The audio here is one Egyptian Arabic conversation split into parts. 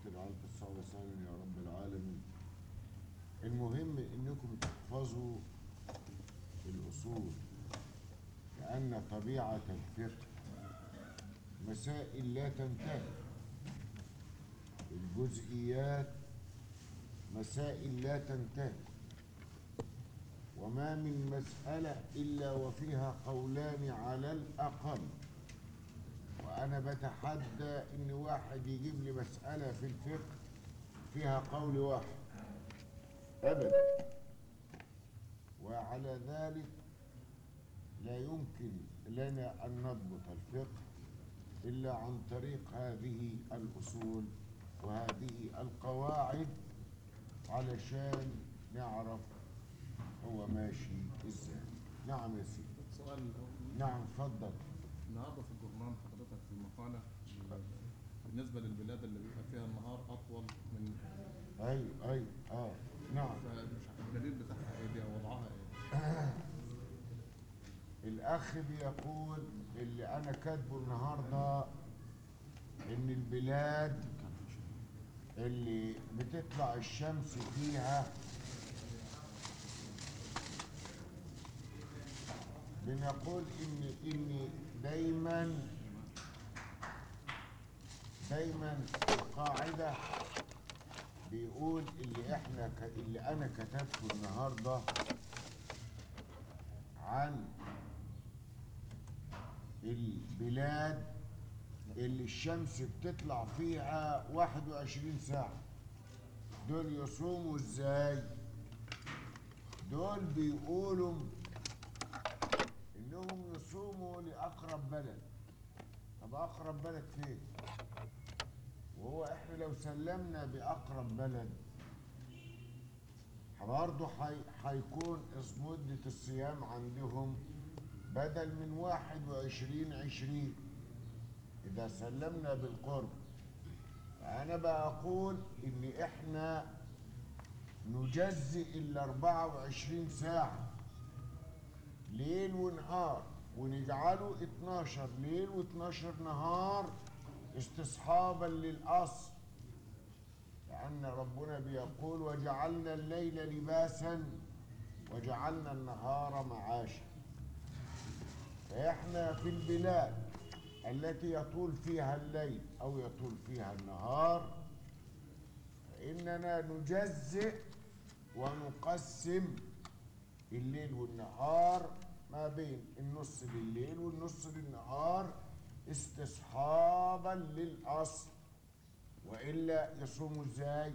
جعلت الصعب سهلا يا رب العالمين المهم انكم تحفظوا الاصول لان طبيعه الفقه مسائل لا تنتهي الجزئيات مسائل لا تنتهي وما من مسألة إلا وفيها قولان على الأقل وأنا بتحدى إن واحد يجيب لي مسألة في الفقه فيها قول واحد أبدا وعلى ذلك لا يمكن لنا أن نضبط الفقه إلا عن طريق هذه الأصول وهذه القواعد علشان نعرف هو ماشي ازاي نعم يا سيدي سؤال الأول. نعم اتفضل النهارده في الجورنال حضرتك في المقالة بالنسبة للبلاد اللي بيبقى فيها النهار أطول من ايوه ايوه اه نعم فمش عارف الدليل بتاعها إيه دي أو وضعها إيه؟ الاخ بيقول اللي انا كاتبه النهارده ان البلاد اللي بتطلع الشمس فيها بنقول ان ان دايما دايما القاعده بيقول اللي احنا ك... اللي انا كتبته النهارده عن البلاد اللي الشمس بتطلع فيها 21 ساعة دول يصوموا ازاي دول بيقولوا انهم يصوموا لأقرب بلد طب أقرب بلد فين وهو احنا لو سلمنا بأقرب بلد برضه حي- هيكون اس- مدة الصيام عندهم بدل من واحد وعشرين عشرين إذا سلمنا بالقرب أنا بقول إن إحنا نجزئ الأربعة وعشرين ساعة ليل ونهار ونجعله 12 ليل و12 نهار استصحابا للأصل لأن ربنا بيقول وجعلنا الليل لباسا وجعلنا النهار معاشا فإحنا في البلاد التي يطول فيها الليل أو يطول فيها النهار فإننا نجزئ ونقسم الليل والنهار ما بين النص لليل والنص للنهار استصحابا للأصل وإلا يصوموا ازاي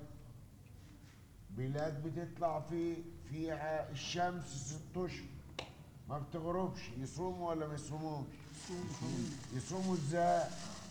بلاد بتطلع في فيها الشمس ست اشهر ما بتغربش يصوموا ولا ما يصوموش يصوموا ازاي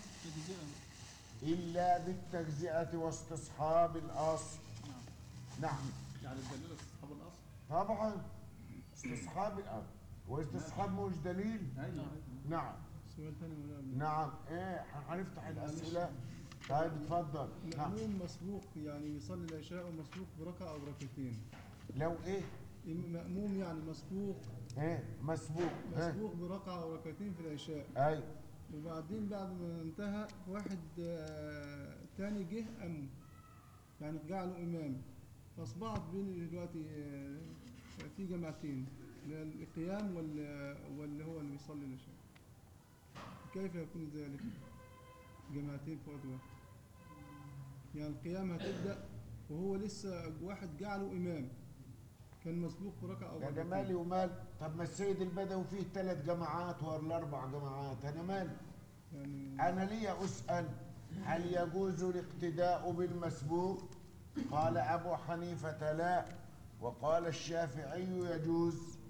الا بالتجزئه واستصحاب الاصل نعم يعني الدليل أصحاب الأصل طبعا استصحاب الاصل هو استصحاب مش دليل أيوه نعم سؤال ثاني ولا نعم ايه هنفتح الاسئله طيب اتفضل نعم مأموم مسبوق يعني يصلي العشاء ومسبوق بركعة أو ركعتين لو ايه مأموم يعني مسبوق ايه مسبوق ايه مسبوق بركعة أو ركعتين في العشاء اي وبعدين بعد ما انتهى واحد آه، تاني جه أم يعني جعله إمام فأصبحت بين دلوقتي آه، في جماعتين لا القيام ولا ولا هو اللي بيصلي العشاء كيف يكون ذلك؟ جماعتين في وقت واحد يعني القيام هتبدأ وهو لسه واحد جعله إمام كان مسبوق بركعة أو ده انا ركعتين. مالي ومال طب ما السيد البدوي فيه ثلاث جماعات ولا اربع جماعات انا مالي يعني انا لي اسال هل يجوز الاقتداء بالمسبوق قال ابو حنيفه لا وقال الشافعي يجوز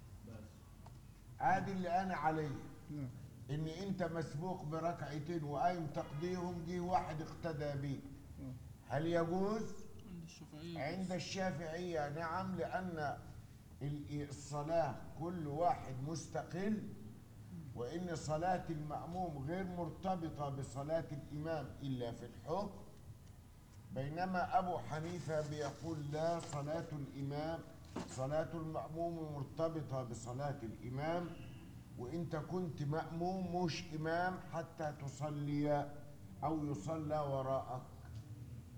ادي اللي انا عليه نعم ان انت مسبوق بركعتين وقايم تقضيهم جه واحد اقتدى بيك آه. هل يجوز عند الشافعية عند الشافعية نعم لأن ال- الصلاة كل واحد مستقل وإن صلاة المأموم غير مرتبطة بصلاة الإمام إلا في الحكم بينما أبو حنيفة بيقول لا صلاة الإمام صلاة المأموم مرتبطة بصلاة الإمام وإنت كنت مأموم مش إمام حتى تصلي أو يصلى وراءك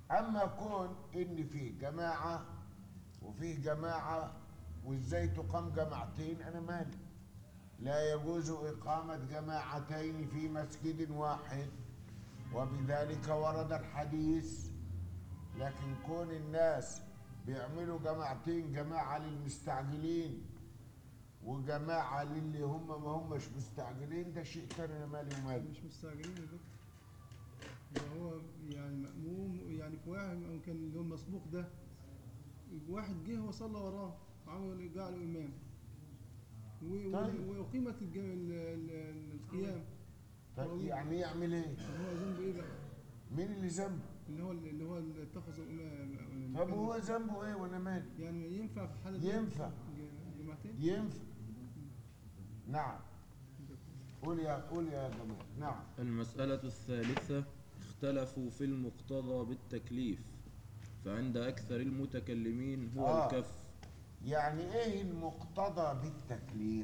اما كون ان فيه جماعه وفيه جماعه وازاي تقام جماعتين انا مالي لا يجوز اقامه جماعتين في مسجد واحد وبذلك ورد الحديث لكن كون الناس بيعملوا جماعتين جماعه للمستعجلين وجماعه للي هم ما همش مستعجلين ده شيء تاني انا مالي ومالي مش مستعجلين يا دكتور ده هو يعني مأموم يعني في واحد ممكن اللي هو المسبوق ده واحد جه وصلى وراه عمل جعله إمام و- طيب. و- وأقيمت الج- ال- ال- القيام طيب يعني يعمل ايه؟ طب هو ذنبه إيه بقى؟ مين اللي ذنبه؟ اللي هو اللي هو اللي اتخذ إمام طب هو ذنبه ايه وانا مالي؟ يعني ينفع في الحالة دي ينفع. ج- جماعتين؟ ينفع نعم قول يا قول يا جماعه نعم المسألة الثالثة اختلفوا في المقتضى بالتكليف فعند أكثر المتكلمين هو آه. الكف يعني ايه المقتضى بالتكليف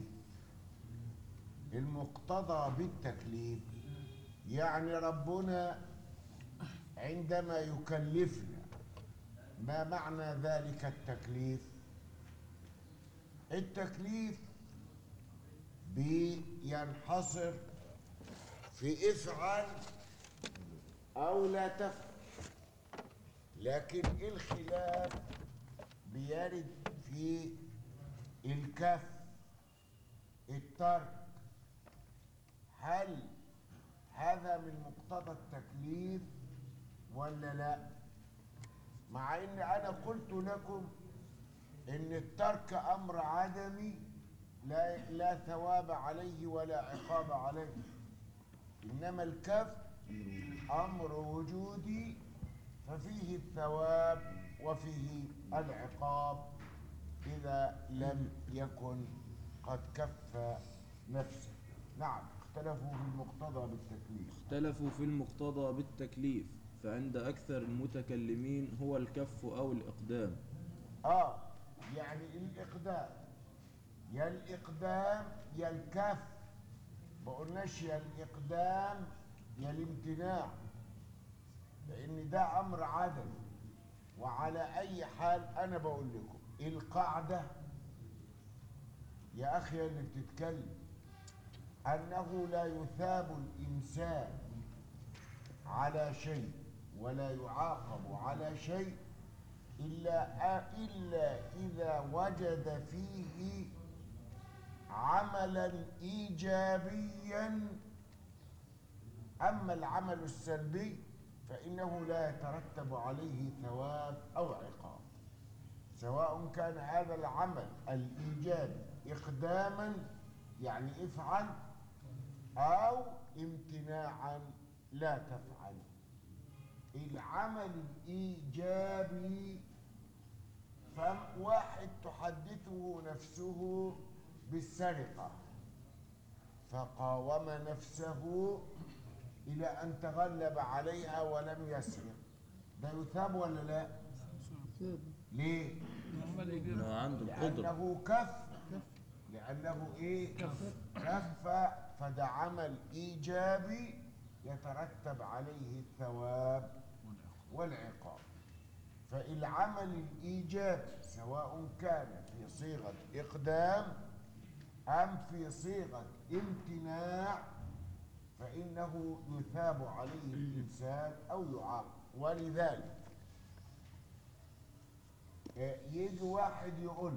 المقتضى بالتكليف يعني ربنا عندما يكلفنا ما معنى ذلك التكليف التكليف بينحصر في افعل او لا تفعل لكن الخلاف بيرد في الكف الترك هل هذا من مقتضى التكليف ولا لا مع ان انا قلت لكم ان الترك امر عدمي لا لا ثواب عليه ولا عقاب عليه انما الكف امر وجودي ففيه الثواب وفيه العقاب اذا لم يكن قد كف نفسه نعم اختلفوا في المقتضى بالتكليف اختلفوا في المقتضى بالتكليف فعند أكثر المتكلمين هو الكف أو الإقدام اه يعني الاقدام يا الاقدام يا الكف ما قلناش يا الاقدام يا الامتناع لان ده امر عدم وعلى اي حال انا بقول لكم القاعده يا اخي اللي بتتكلم انه لا يثاب الانسان على شيء ولا يعاقب على شيء إلا إلا إذا وجد فيه عملا إيجابيا أما العمل السلبي فإنه لا يترتب عليه ثواب أو عقاب سواء كان هذا العمل الإيجابي إقداما يعني افعل أو امتناعا لا تفعل العمل الإيجابي فواحد تحدثه نفسه بالسرقة فقاوم نفسه إلى أن تغلب عليها ولم يسرق ده يثاب ولا لا؟ ليه؟ إنه عنده القدرة لأنه كف لأنه إيه؟ كف فده عمل إيجابي يترتب عليه الثواب والعقاب فالعمل الإيجابي سواء كان في صيغة إقدام أم في صيغة امتناع فإنه يثاب عليه الإنسان أو يعاقب ولذلك آه، يجي واحد يقول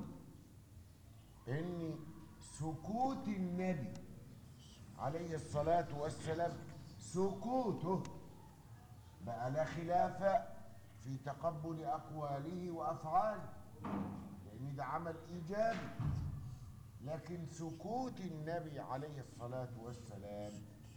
ان سكوت النبي عليه الصلاة والسلام سكوته بقى لا خلاف في تقبل أقواله وأفعاله لأن ده عمل إيجابي لكن سكوت النبي عليه الصلاة والسلام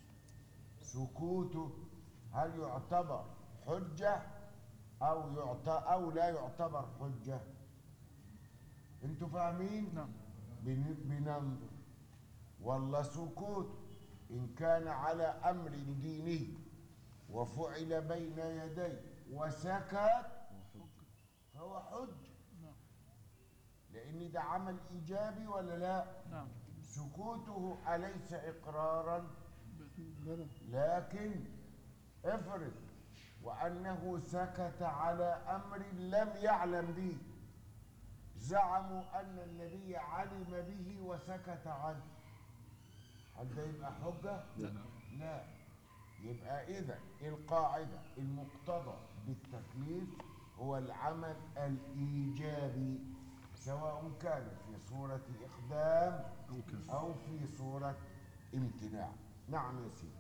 سكوته هل يعتبر حجة أو يعت أو لا يعتبر حجة انتوا فاهمين؟ نعم. بن- بننظر والله سكوت إن كان على أمر ديني وفعل بين يديه وسكت فهو حج نعم. لأن ده عمل إيجابي ولا لا؟ نعم سكوته أليس إقرارا بلى لكن افرض وأنه سكت على أمر لم يعلم به زعموا أن النبي علم به وسكت عنه هل ده يبقى حجة؟ لا. لا يبقى إذا القاعدة المقتضى بالتكليف هو العمل الإيجابي سواء كان في صورة إقدام أو في صورة امتناع نعم يا سيدي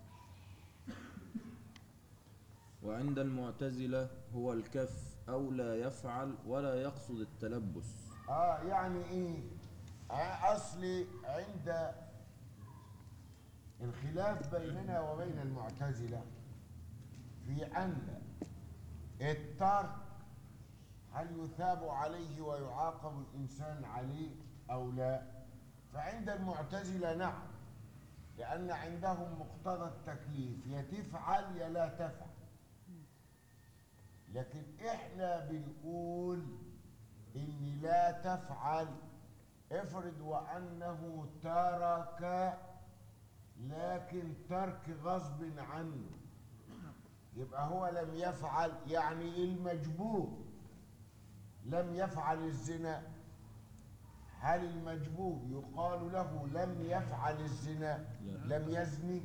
وعند المعتزلة هو الكف أو لا يفعل ولا يقصد التلبس اه يعني ايه ع- اصلي عند الخلاف بيننا وبين المعتزله في ان الترك هل يثاب عليه ويعاقب الانسان عليه او لا فعند المعتزله نعم لان عندهم مقتضى التكليف يا تفعل يا لا تفعل لكن احنا بنقول إن لا تفعل افرض وأنه ترك لكن ترك غصب عنه يبقى هو لم يفعل يعني المجبوب لم يفعل الزنا هل المجبوب يقال له لم يفعل الزنا لا. لم يزني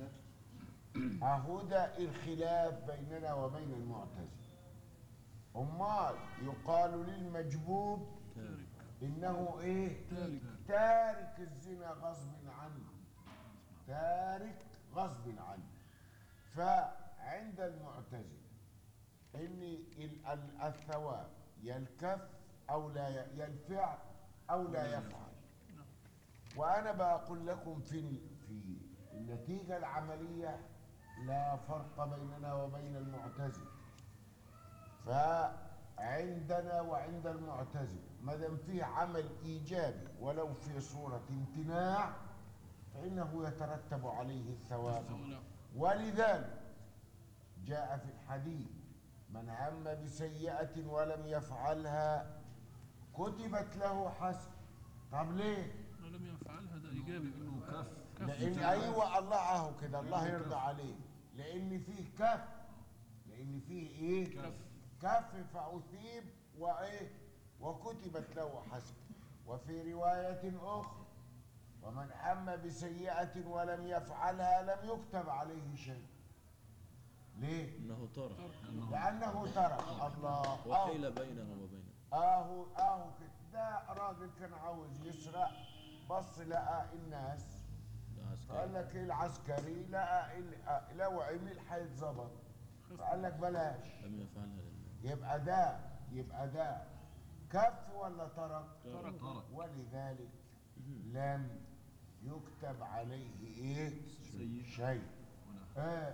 أهو ده الخلاف بيننا وبين المعتزلة أمال يقال للمجبوب تارك إنه إيه؟ تارك. تارك الزنا غصب عنه تارك غصب عنه فعند المعتزلة إن ال- ال- الثواب يلكف أو لا ي- يلفع أو لا يفعل وأنا بقول لكم في ال- في النتيجة العملية لا فرق بيننا وبين المعتزلة فعندنا وعند المعتزلة ما دام فيه عمل إيجابي ولو في صورة امتناع فإنه يترتب عليه الثواب ولذلك جاء في الحديث من هم بسيئة ولم يفعلها كتبت له حسن طب ليه؟ ولم يفعلها ده ايجابي بقى. كف لان ايوه الله اهو كده الله يرضى عليه لان فيه كف لان فيه ايه كف. كف فاثيب وايه وكتبت له حسن وفي روايه اخرى ومن هم بسيئه ولم يفعلها لم يكتب عليه شيء ليه إنه ترك لانه ترك الله وحيل بينه وبينه اهو اهو كده ده راجل كان عاوز يسرق بص لقى الناس ده فقال عسكري لك ايه العسكري لقى ال- آه، لو عمل هيتظبط فقال لك بلاش لم يفعلها لله يبقى ده يبقى ده كف ولا ترك ترك. ترك ولذلك لم يكتب عليه ايه سيء. شيء آه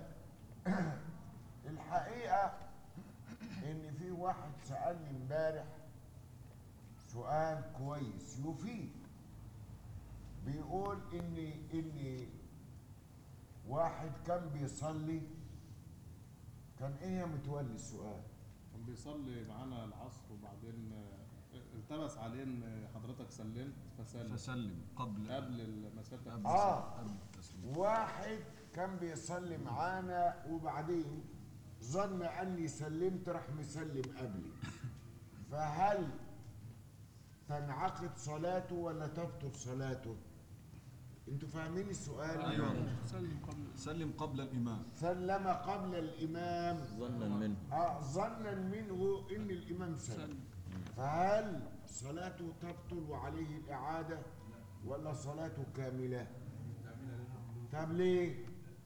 الحقيقه ان في واحد سالني امبارح سؤال كويس يفيد بيقول ان ان واحد كان بيصلي كان ايه يا متولي السؤال كان بيصلي معانا العصر وبعدين آه، التبس عليه ان حضرتك سلمت فسلم فسلم قبل قبل المسافه قبل آه. قبل التسليم واحد كان بيصلي معانا وبعدين ظن اني سلمت راح مسلم قبلي فهل تنعقد صلاته ولا تبطل صلاته انتوا فاهمين السؤال ايوه سلم قبل سلم قبل الامام سلم قبل الامام ظنا منه اه ظنا منه ان الامام سلم سلم فهل صلاته تبطل وعليه الإعادة ولا صلاته كاملة؟ طب ليه؟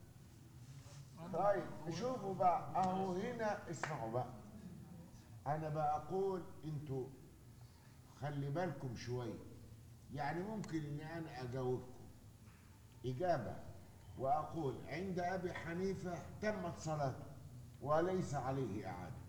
طيب شوفوا بقى اهو هنا اسمعوا بقى انا بقول انتوا خلي بالكم شويه يعني ممكن ان انا اجاوبكم اجابه واقول عند ابي حنيفه تمت صلاته وليس عليه اعاده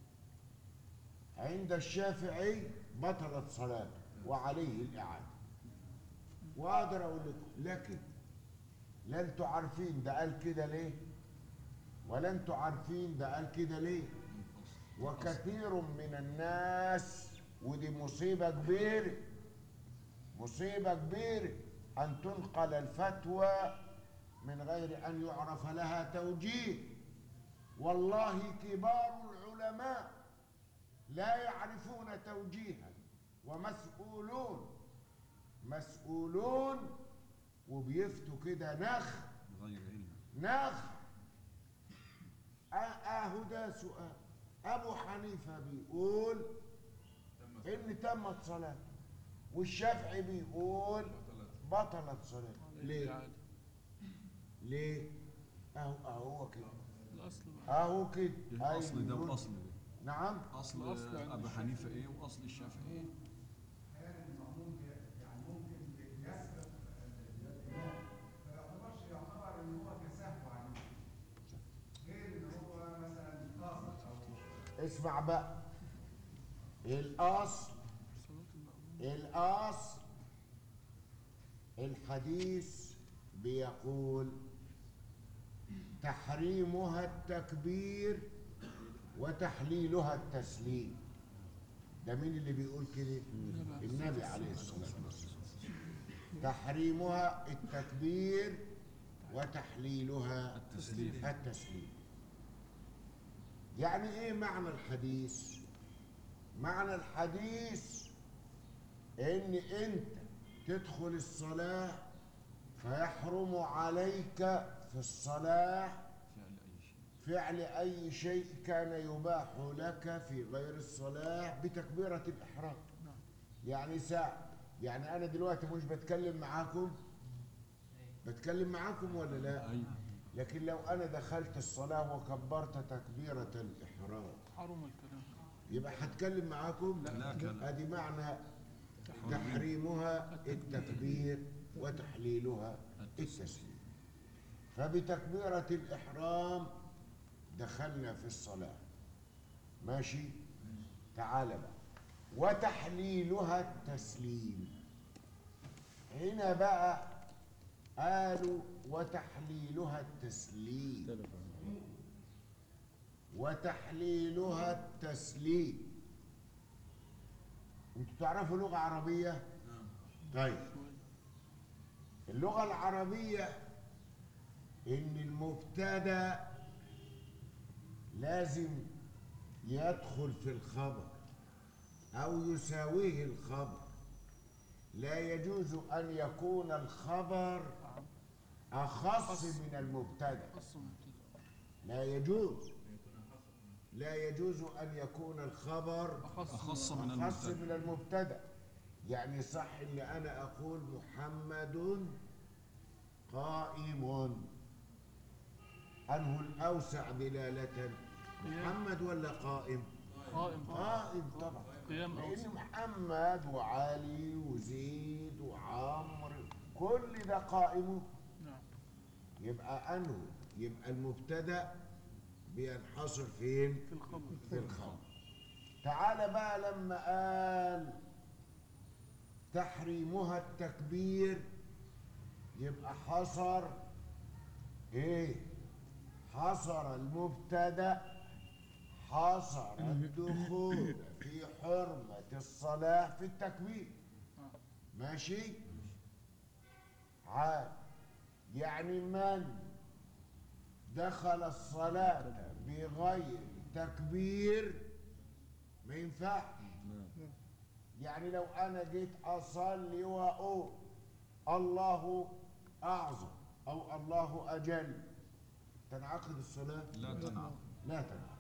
عند الشافعي بطلت صلاته وعليه الاعاده واقدر اقول لكم لكن لا انتوا عارفين ده قال كده ليه ولا انتوا عارفين ده قال كده ليه وكثير من الناس ودي مصيبة كبيرة مصيبة كبيرة أن تنقل الفتوى من غير أن يعرف لها توجيه والله كبار العلماء لا يعرفون توجيها ومسؤولون مسؤولون وبيفتوا كده نخ بغير علم نخ آه آه ده سؤال أبو حنيفة بيقول إن تمت صلاة والشافعي بيقول بطلت صلاة ليه؟ عادي. ليه؟ أهو أهو كده الاصل بقى. أهو كده الاصل ده أيوه. واصل ده نعم اصل الأصل عند ابو الشافعي. حنيفه ايه واصل الشافعي ايه اسمع بقى الأصل صلاة المأمون الأصل الحديث بيقول تحريمها التكبير وتحليلها التسليم ده مين اللي بيقول كده النبي عليه الصلاة والسلام تحريمها التكبير وتحليلها التسليم. التسليم يعني ايه معنى الحديث معنى الحديث ان انت تدخل الصلاة فيحرم عليك في الصلاة فعل اي شيء فعل أي شيء كان يباح لك في غير الصلاة بتكبيرة الإحرام نعم. يعني ساعة يعني أنا دلوقتي مش بتكلم معاكم بتكلم معاكم ولا لا ايوه لكن لو أنا دخلت الصلاة وكبرت تكبيرة الإحرام حرم الكلام يبقى هتكلم معاكم لا كلام. ادي معنى تحريمها التكبير وتحليلها التسليم فبتكبيرة الإحرام دخلنا في الصلاة ماشي تعال بقى وتحليلها التسليم هنا بقى قالوا وتحليلها التسليم اختلف عنه. وتحليلها التسليم انتوا تعرفوا لغة عربية؟ طيب اللغة العربية إن المبتدأ لازم يدخل في الخبر أو يساويه الخبر لا يجوز أن يكون الخبر أخص من المبتدأ أصل مبتدأ لا يجوز لا يجوز أن يكون الخبر أخص اخص من أخص المبتدا من المبتدأ يعني صح إن أنا أقول محمد قائم أنه الأوسع دلالة محمد ولا قائم؟ قائم قائم طبعا قيام لأن أوسع محمد وعلي وزيد وعمرو كل ده قائم نعم يبقى أنه يبقى المبتدأ بينحصر فين؟ في الخبر في الخمر تعال بقى لما قال تحريمها التكبير يبقى حصر ايه حصر المبتدا حصر الدخول في حرمة الصلاة في التكبير ماشي عاد يعني من دخل الصلاة بغير تكبير ما ينفعش يعني لو أنا جيت أصلي وأقول الله أعظم أو الله أجل تنعقد الصلاة؟ لا تنعقد لا تنعقد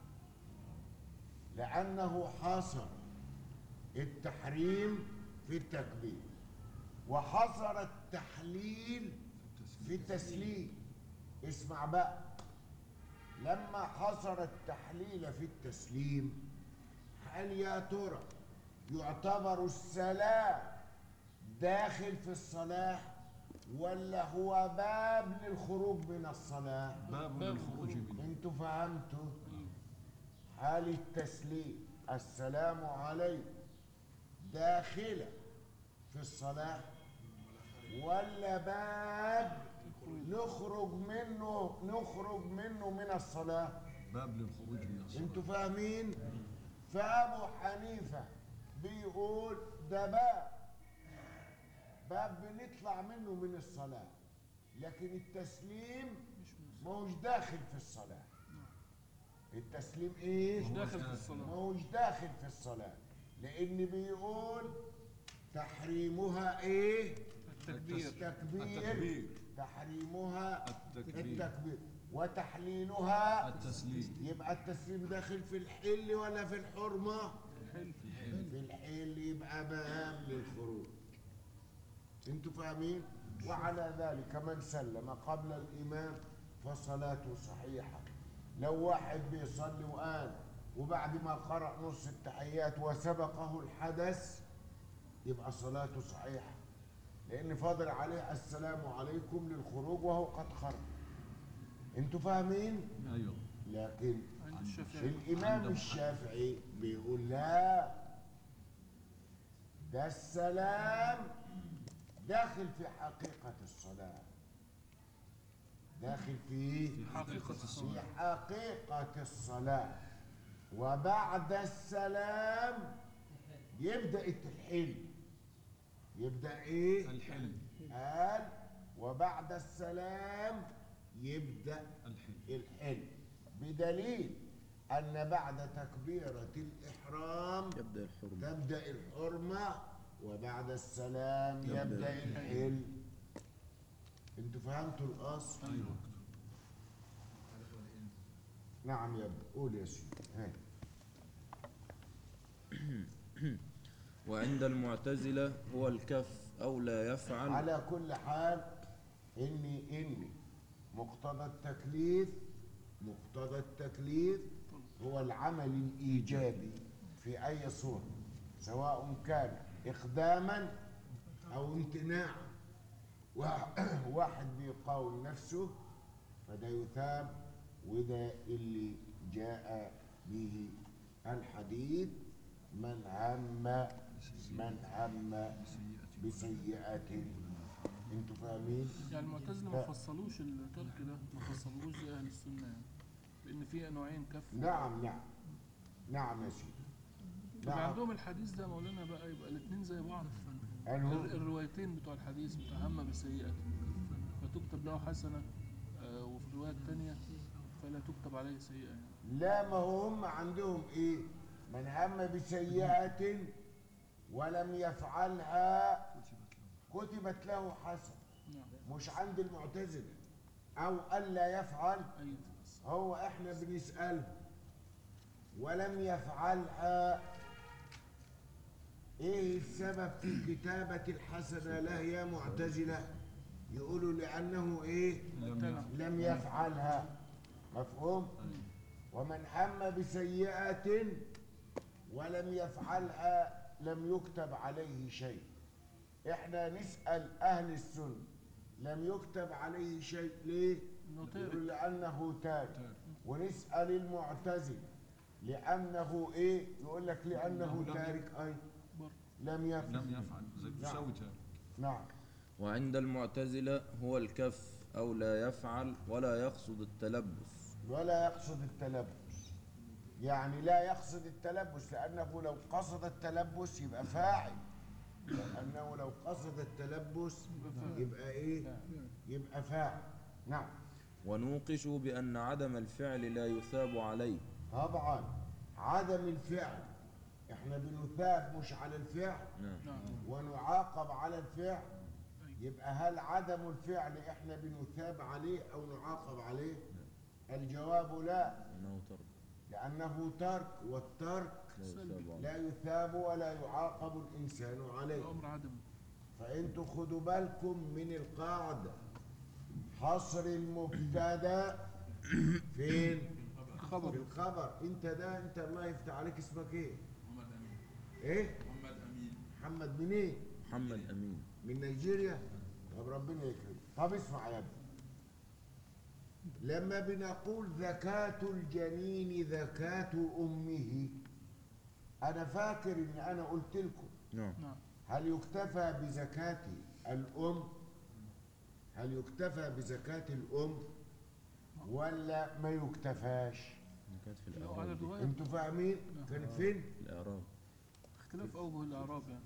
لأنه حصر التحريم في التكبير وحصر التحليل في التسليم اسمع بقى لما حصر التحليل في التسليم هل يا ترى يعتبر السلام داخل في الصلاة ولا هو باب للخروج من الصلاة باب للخروج منه انتوا فهمتوا حال التسليم السلام عليكم داخلة في الصلاة ولا باب نخرج منه نخرج منه من الصلاة باب للخروج من الصلاة انتوا فاهمين فابو حنيفه بيقول ده باب باب بنطلع منه من الصلاه لكن التسليم مش داخل في الصلاه التسليم ايه مش داخل في ما الصلاة هوش داخل في الصلاة لأن بيقول تحريمها ايه التكبير التكبير التكبير تحريمها التكبير التكبير وتحليلها التسليم يبقى التسليم داخل في الحل ولا في الحرمة حلو في الحل يبقى مهام للخروج انتوا فاهمين وعلى ذلك من سلم قبل الامام فصلاته صحيحه لو واحد بيصلي وقال وبعد ما قرأ نص التحيات وسبقه الحدث يبقى صلاته صحيحه لان فاضل عليه السلام عليكم للخروج وهو قد خرج انتوا فاهمين ايوه لكن عند الشافعي الإمام عندهم- الشافعي بيقول لا ده السلام داخل في حقيقة الصلاة داخل في في حقيقة في الصلاة حقيقة الصلاة وبعد السلام يبدأ الحل يبدأ ايه؟ الحلم قال وبعد السلام يبدأ الحلم الحلم بدليل أن بعد تكبيرة الإحرام يبدأ الحرمة تبدأ الحرمة وبعد السلام يبدأ يبدأ الحلم انتوا فهمتوا الأصل؟ ايوه نعم يا ابني قول يا سيدي ها. وعند المعتزلة هو الكف أو لا يفعل على كل حال إني إني مقتضى التكليف مقتضى التكليف هو العمل الإيجابي في أي صورة سواء كان إقداما أو امتناعا وا- واحد بيقاوم نفسه فده يثاب وده اللي جاء به الحديث من هم من هم بسيئة انتوا فاهمين؟ يعني المعتزلة ما فصلوش الترك ده ما فصلوش زي أهل السنة يعني لأن في نوعين كف نعم نعم نعم يا سيدي يبقى نعم عندهم الحديث ده مولانا بقى يبقى الاثنين زي بعض أنه الر- الروايتين بتوع الحديث بتاع هم بسيئة فتكتب له حسنة آه، وفي الرواية الثانية فلا تكتب عليه سيئة يعني لا ما هو هم عندهم ايه من هم بسيئة ولم يفعلها كتبت له حسن نعم مش عند المعتزلة او الا يفعل أيوة هو احنا بنسأله ولم يفعلها ايه السبب في كتابة الحسنة له يا معتزلة يقولوا لأنه ايه لم امتنع. يفعل لم يفعلها مفهوم ومن هم بسيئة ولم يفعلها لم يكتب عليه شيء احنا نسأل اهل السنة لم يكتب عليه شيء ليه إنه تارك. يقول لانه تارك تارك. ونسأل المعتزل لانه ايه يقول لك لانه لأنه لم تارك اي برضه. لم يفعل لم يفعل زي تساوي تارك نعم وعند المعتزلة هو الكف أو لا يفعل ولا يقصد التلبس ولا يقصد التلبس يعني لا يقصد التلبس لأنه لو قصد التلبس يبقى فاعل لأنه لو قصد التلبس يبقى إيه؟ يبقى فاعل نعم ونوقش بأن عدم الفعل لا يثاب عليه طبعا عدم الفعل احنا بنثاب مش على الفعل نعم نعم ونعاقب على الفعل يبقى هل عدم الفعل احنا بنثاب عليه او نعاقب عليه الجواب لا أنه ترك لأنه ترك والترك لا يثاب عليه لا يثاب ولا يعاقب الإنسان عليه الأمر عدم فأنتوا خدوا بالكم من القاعدة حصر المبتدا فين؟ في خبر الخبر انت ده انت الله يفتح عليك اسمك ايه؟ محمد امين ايه؟ محمد امين محمد منين؟ محمد أمين من نيجيريا؟ طب ربنا يكرمك طب اسمع يا ابني لما بنقول زكاة الجنين زكاة أمه أنا فاكر إن أنا قلت لكم نعم نعم هل يكتفى بزكاة الأم؟ هل يكتفى بزكاة الأم؟ ولا ما يكتفاش؟ كانت في لو على الإعراب دي. الرواية انتوا فاهمين؟ كان فين؟ في الإعراب اختلاف أوجه الإعراب يعني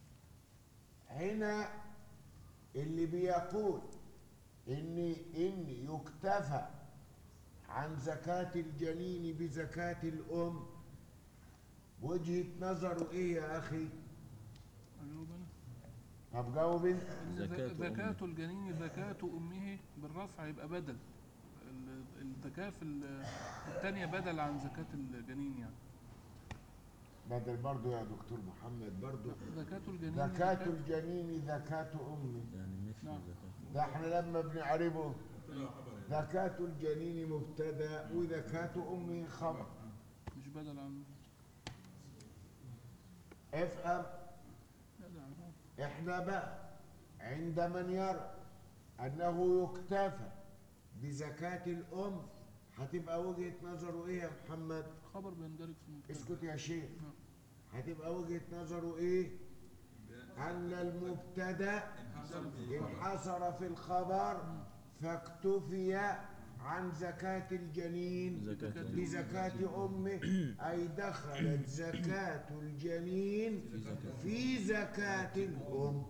هنا اللي بيقول ان ان يكتفى عن زكاة الجنين بزكاة الأم وجهة نظره إيه يا أخي؟ أجاوب أنا طب جاوب أنت إن زكاة زك- زكاة الجنين زكاة أمه بالرفع يبقى بدل ال- الزكاة في ال- التانية بدل عن زكاة الجنين يعني بدل برضو يا دكتور محمد برضو زكاة الجنين زكاة الجنين زكاة أمه يعني مثل نعم. زكاة ده احنا لما بنعربه زكاة الجنين مبتدأ وزكاة أمه خبر مش بدل عن افهم بدل عن احنا بقى عند من يرى انه يكتفى بزكاة الام هتبقى وجهة نظره ايه يا محمد خبر بيندرج في المبتدأ اسكت يا شيخ نعم. هتبقى وجهة نظره ايه ان المبتدا انحصر في الخبر فاكتفي عن زكاة الجنين زكاة بزكاة أمه أي دخلت زكاة الجنين في زكاة الأم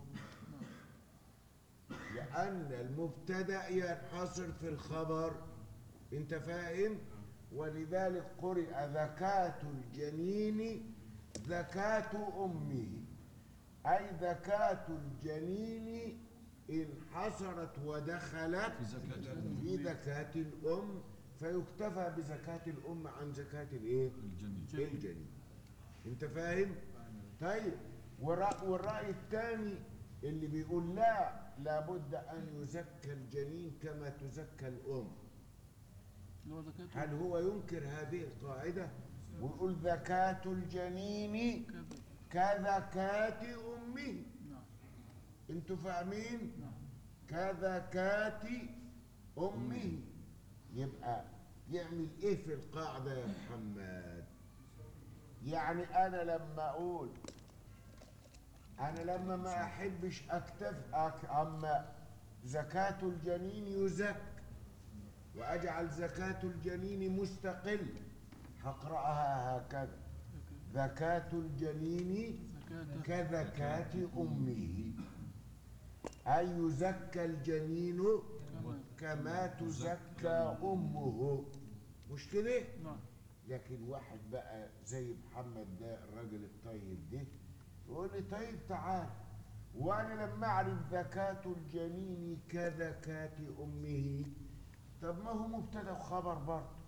لأن المبتدأ ينحصر في الخبر أنت فاهم؟ ولذلك قرئ زكاة الجنين زكاة أمه أي زكاة الجنين انحصرت ودخلت في زكاة في زكاة الأم فيكتفى بزكاة الأم عن زكاة الإيه؟ الجنين الجنين. أنت فاهم؟ طيب والرأي, والرأي الثاني اللي بيقول لا لابد أن يزكى الجنين كما تزكى الأم. اللي هو زكاة هل هو ينكر هذه القاعدة؟ ويقول زكاة الجنين كذا كزكاة أمه. نعم أنتوا فاهمين؟ نعم كذكاة أمه يبقى يعمل إيه في القاعدة يا محمد يعني أنا لما أقول أنا لما ما أحبش أكتف أك أما زكاة الجنين يزك وأجعل زكاة الجنين مستقل هقرأها هكذا زكاة الجنين زكاة كزكاة أمه أي يزكى الجنين كما كما تزكى أمه مش كده؟ نعم لكن واحد بقى زي محمد ده الراجل الطيب ده يقول لي طيب تعال وأنا لما أعرف زكاة الجنين كزكاة أمه طب ما هو مبتدأ وخبر برضه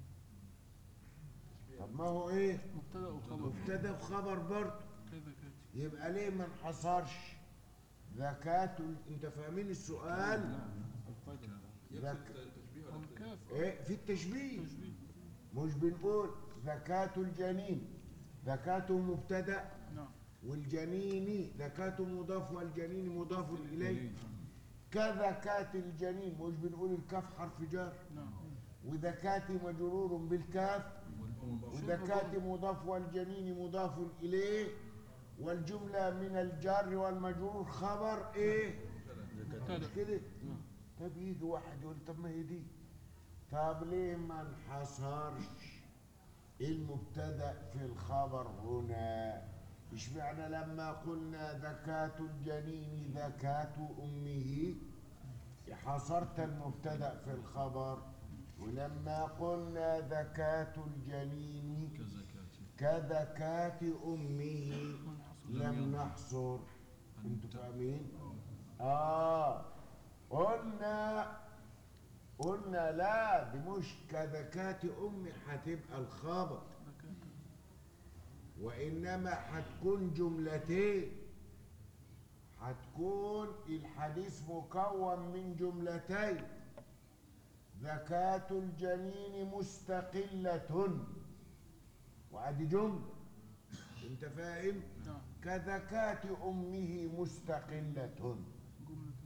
طب ما هو إيه؟ مبتدأ وخبر مبتدأ وخبر برضه كزكاة يبقى ليه ما انحصرش زكاة ال- انت فاهمين السؤال زك... والكاف ايه في التشبيه تشبيه مش بنقول زكاة الجنين زكاة مبتدأ نعم والجنين زكاة مضاف والجنين مضاف إليه كزكاة الجنين مش بنقول الكاف حرف جر نعم وزكاة مجرور بالكاف وزكاة مضاف والجنين مضاف إليه والجملة من الجار والمجرور خبر إيه؟ مش مبتدأ كده؟ نعم طب يجي واحد يقول طب ما هي دي طب ليه ما انحصرش المبتدأ في الخبر هنا اشمعنى لما قلنا زكاة الجنين زكاة أمه حصرت المبتدأ في الخبر ولما قلنا زكاة الجنين كزكاة كزكاة أمه لم نحصر انتوا فاهمين؟ آه قلنا قلنا لا دي مش كزكاة أمي هتبقى الخبر زكاة وإنما هتكون جملتين هتكون الحديث مكون من جملتين زكاة الجنين مستقلة وأدي جملة أنت فاهم؟ نعم كزكاة أمه مستقلة جملة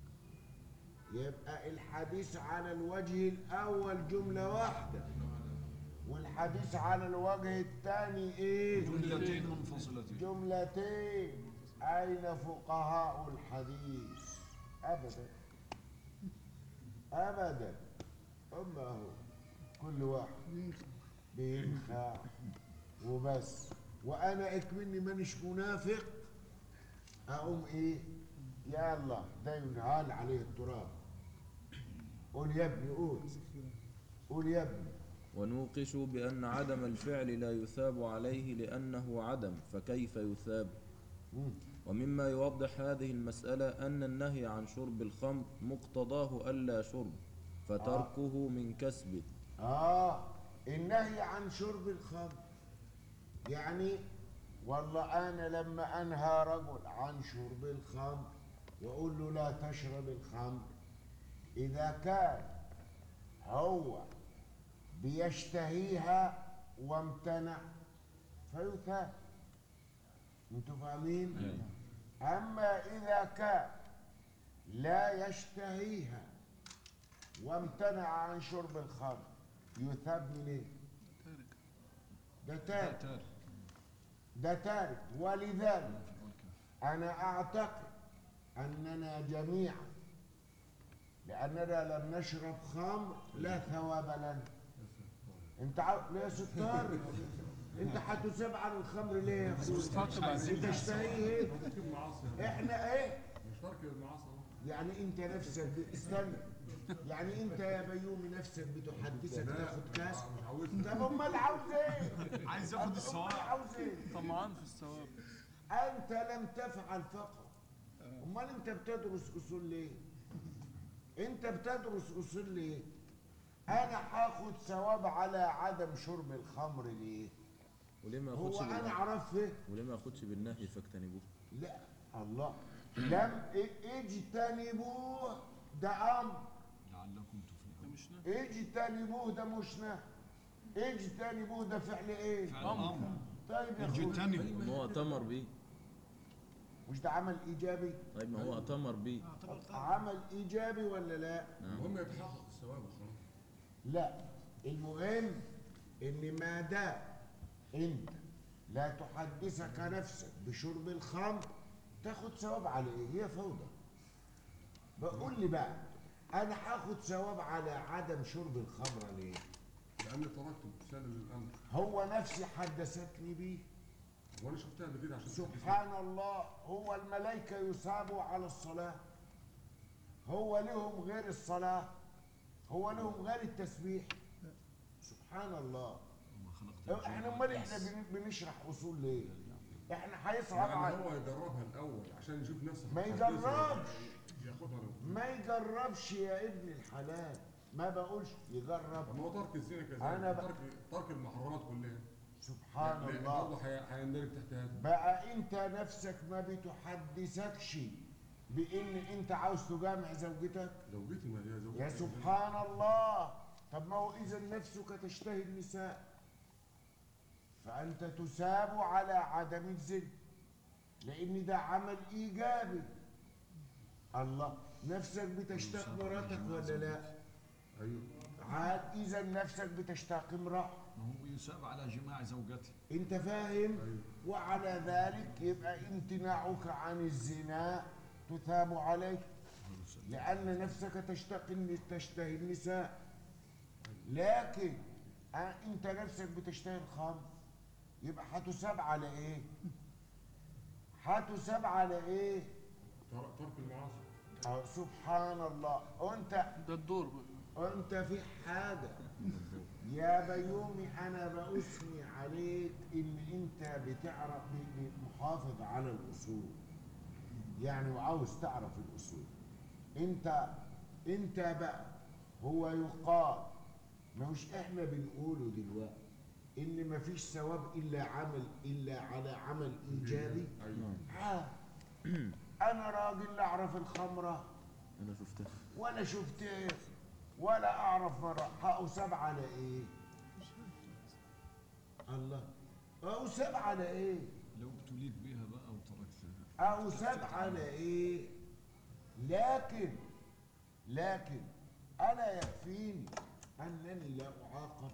يبقى الحديث على الوجه الأول جملة واحدة والحديث على الوجه الثاني إيه؟ جملتين منفصلتين جملتين أين فقهاء الحديث؟ أبدا أبدا أما هو كل واحد ينخ- بينخع وبس وأنا إكمني مانيش منافق أقوم إيه؟ يلا ده ينهال عليه التراب قول يا ابني قول قول يا ابني ونوقش بأن عدم الفعل لا يثاب عليه لأنه عدم فكيف يثاب مم. ومما يوضح هذه المسألة أن النهي عن شرب الخمر مقتضاه ألا شرب فتركه من كسبه آه النهي عن شرب الخمر يعني والله أنا لما أنهى رجل عن شرب الخمر وأقول له لا تشرب الخمر إذا كان هو بيشتهيها وامتنع فيثاب انتوا فاهمين؟ أما إذا كان لا يشتهيها وامتنع عن شرب الخمر يثاب من ايه؟ تارك ده تارك تارك. ده تارك ولذلك انا اعتقد اننا جميعا لاننا لم نشرب خمر لا ثواب لنا انت عاو... ليه يا ستار انت هتساب عن الخمر ليه يا مستقبل اخويا عليه. بتشتهي ايه ترك المعاصي احنا ايه مش ترك المعاصي أهو. يعني انت نفسك ب- استنى يعني انت يا بيومي نفسك بتحدثك تاخد كاس مش عاوزها طب امال عاوز ايه عايز ياخد أمال الثواب عاوز ايه طمعان في الثواب انت لم تفعل فقط امال انت بتدرس اصول ليه انت بتدرس اصول ليه انا هاخد ثواب على عدم شرب الخمر ليه وليه ما هو ياخدش انا بالنهي عرفت وليه ما ياخدش بالنهي فاجتنبوه لا الله لم ا- اجتنبوه ده امر لعلكم ده تفلحون مش نهي اجتنبوه ده مش نهي اجتنبوه ده فعل ايه فعل امر طيب يا اخويا اجتنبوا ما هو اتمر بيه مش ده عمل ايجابي طيب ما هو اتمر بيه عمل ايجابي ولا لا المهم يتحقق الثواب وخلاص لا المهم ان ما دام انت لا تحدثك نفسك بشرب الخمر تاخد ثواب على ايه هي فوضى بقول لي بقى انا هاخد ثواب على عدم شرب الخمر ليه لان تركته سلم الامر هو نفسي حدثتني بيه وانا شفتها قبل كده عشان سبحان الله هو الملائكة يثابوا على الصلاة هو لهم غير الصلاة هو لهم غير التسبيح سبحان الله وما خلقت احنا امال احنا بن- بنشرح اصول ليه احنا هيصعب يعني على هو يجربها الاول عشان يشوف نفسه ما هتحدثه. يجربش. ياخدها لو ما يجربش يا ابن الحلال ما بقولش طب يجرب ما هو ترك الزنا كذلك أنا ب- ترك ترك المحرمات كلها سبحان لا- لا، الله برضه هي- هيندرج تحت هذا بقى انت نفسك ما بتحدثكش بان انت عاوز تجامع زوجتك زوجتي ما هي زوجتي يا سبحان الله طب ما هو اذا نفسك تشتهي النساء فانت تساب على عدم الزنا لان ده عمل ايجابي الله نفسك بتشتاق مراتك ولا لا ايوه عاد اذا نفسك بتشتاق امراه ما هو يساب على جماع زوجته انت فاهم وعلى ذلك يبقى امتناعك عن الزنا تثاب عليه لأن نفسك تشتاق تشتهي النساء لكن آه، انت نفسك بتشتهي الخمر يبقى هتساب على ايه هتساب على ايه تر- ترك المعاصي آه، سبحان الله وانت ده الدور بقى انت في حاجة يا بيومي انا بأثني عليك ان انت بتعرف ب- ب- محافظ على الاصول يعني وعاوز تعرف الاصول انت انت بقى هو يقال مش احنا بنقوله دلوقتي ان مفيش ثواب الا عمل الا على عمل ايجابي ايوه آه. انا راجل لا اعرف الخمره انا شفتها ولا شفت ايه ولا اعرف مرة هأساب على ايه الله أساب على ايه لو ابتليت بها بقى وتركتها أساب على ايه لكن لكن ألا يكفيني أنني لا أعاقب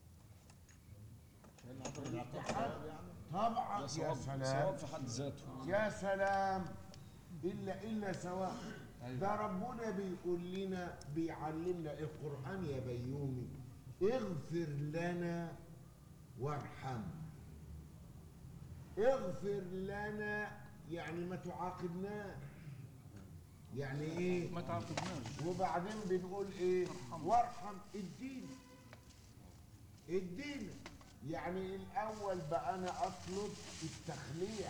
طبعا يا ثواب سلام ثواب في حد ذاته يا سلام إلا إلا سواء ده ربنا بيقول لنا بيعلمنا القرآن يا بيومي اغفر لنا وارحمنا اغفر لنا يعني ما تعاقبناش يعني ايه ما تعاقبناش وبعدين بنقول ايه وارحم الدين ادينا يعني الاول بقى انا اطلب التخليع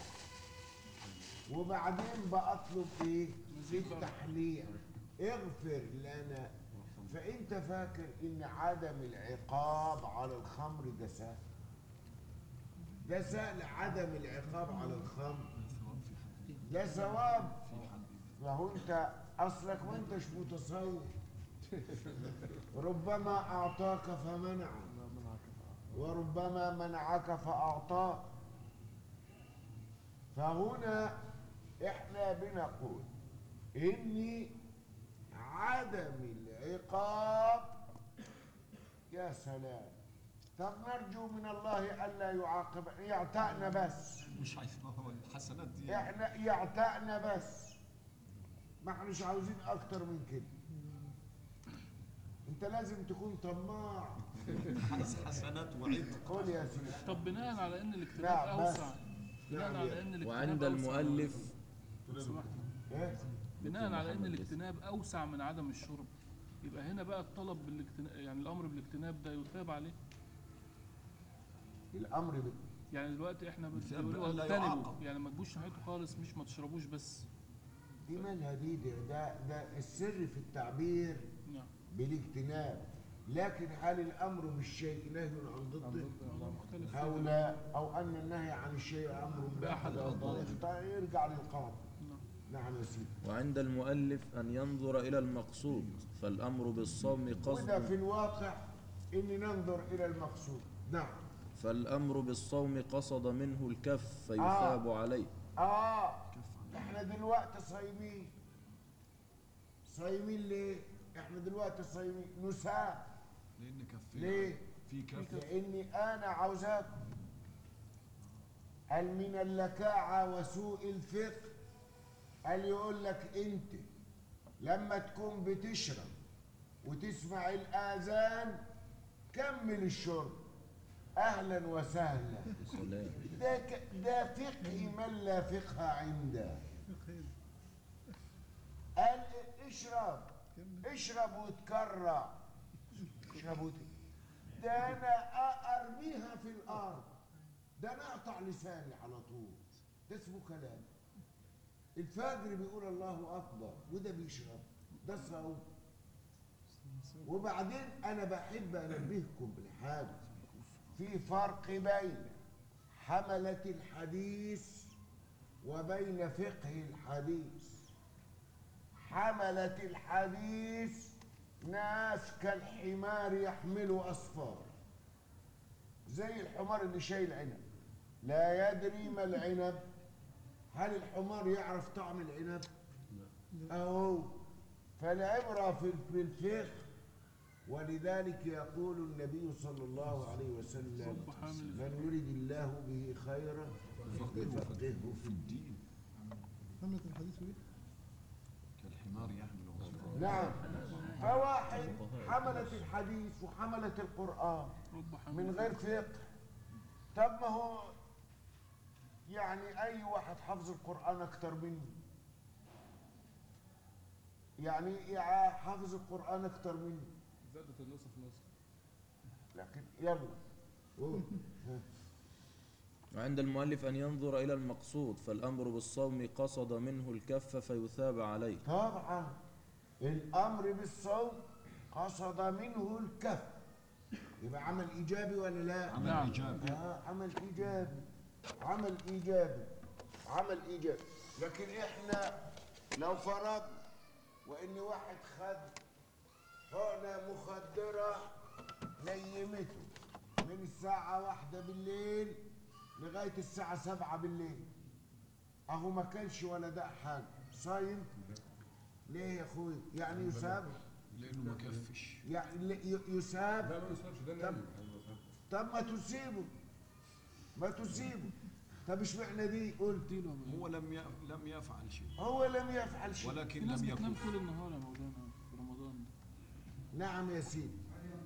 وبعدين بطلب ايه مزيد بقى. التحليع اغفر لنا فانت فاكر ان عدم العقاب على الخمر ده سهل ده سهل عدم العقاب على الخمر ثواب في حد ده ثواب في حد فهو انت اصلك ما انتش متصور ربما اعطاك فمنعك وربما منعك فاعطاك فهنا احنا بنقول ان عدم العقاب يا سلام طب نرجو من الله الا يعاقب يعتقنا بس مش عايز ما هو الحسنات دي احنا يعتقنا بس ما احناش عاوزين اكتر من كده انت لازم تكون طماع عايز حسنات وعتق قول يا سيدي طب بناء على ان الاجتناب نعم، بس. اوسع بناء نعم، على يا- ان الاجتناب وعند أوسع- المؤلف لو سمحت. ايه بناء على ان الاجتناب اوسع من عدم الشرب يبقى هنا بقى الطلب بالاجتناب يعني الامر بالاجتناب ده يثاب عليه الامر ب... يعني دلوقتي احنا يثاب بنقول بألا اجتنبوا يعاقب. يعني ما تجوش ناحيته خالص مش ما تشربوش بس دي مالها دي ده, ده ده السر في التعبير نعم بالاجتناب لكن هل الامر بالشيء نهي عن ضده الله مختلف او لا او ان النهي عن الشيء امر بأحد بأحد أضداده. يرجع للقاضي نعم. نعم يا سيدي وعند المؤلف أن ينظر إلى المقصود فالأمر بالصوم وده في قصد الواقع ان ننظر الى المقصود نعم فالأمر بالصوم قصد منه الكف فيثاب عليه اه احنا دلوقتي صايمين صايمين ليه احنا دلوقتي صايمين نساء لان كفي ليه في كف لاني انا عاوزاكم هل من اللكاعة وسوء الفقه هل يقول لك انت لما تكون بتشرب وتسمع الاذان كمل الشرب اهلا وسهلا سلام ده ك- ده فقه من لا فقه عنده قال اشرب اشرب وتكرع اشرب وت... ده انا أ- ارميها في الارض ده انا اقطع لساني على طول ده اسمه كلام الفجر بيقول الله اكبر وده بيشرب ده صوم وبعدين انا بحب انبهكم بالحاجه في فرق بين حملة الحديث وبين فقه الحديث حملة الحديث ناس كالحمار يحملوا أصفار زي الحمار اللي شايل عنب لا يدري ما العنب هل الحمار يعرف طعم العنب أهو فالعبرة في في الفقه ولذلك يقول النبي صلى الله عليه وسلم رب حامل من يريد الله به خيرا يفقهه في الدين حملة الحديث ايه؟ كالحمار يحمل أصفار نعم فواحد حملت الحديث وحملت القرآن رب حامل من غير فقه طب ما هو يعني أي واحد حفظ القرآن أكتر مني يعني يع- حافظ القرآن أكتر مني زادت النسخ نسخ لكن يلا قول. ها. وعند المؤلف أن ينظر إلى المقصود فالأمر بالصوم قصد منه الكف فيثاب عليه طبعا الامر بالصوم قصد منه الكف يبقى عمل ايجابي ولا لا عمل نعم. إيجابي آه عمل ايجابي عمل ايجابي عمل ايجابي لكن احنا لو فرضنا وان واحد خد حقنه مخدره نيمته من الساعه واحدة بالليل لغايه الساعه سبعة بالليل اهو ما كانش ولا دق حاجه صايم ليه يا اخوي يعني يساب لأنه ما كفش يعني ل- ي- يساب لا ما يسافرش ده طب نايم طب ما تسيبه ما تسيبه طب اشمعنى دي قلت اديله يا مولانا. هو لم ي- لم يفعل شيء هو لم يفعل شيء في ولكن ناس لم بتنام يكن طول النهار يا مولانا في رمضان نعم يا سيدي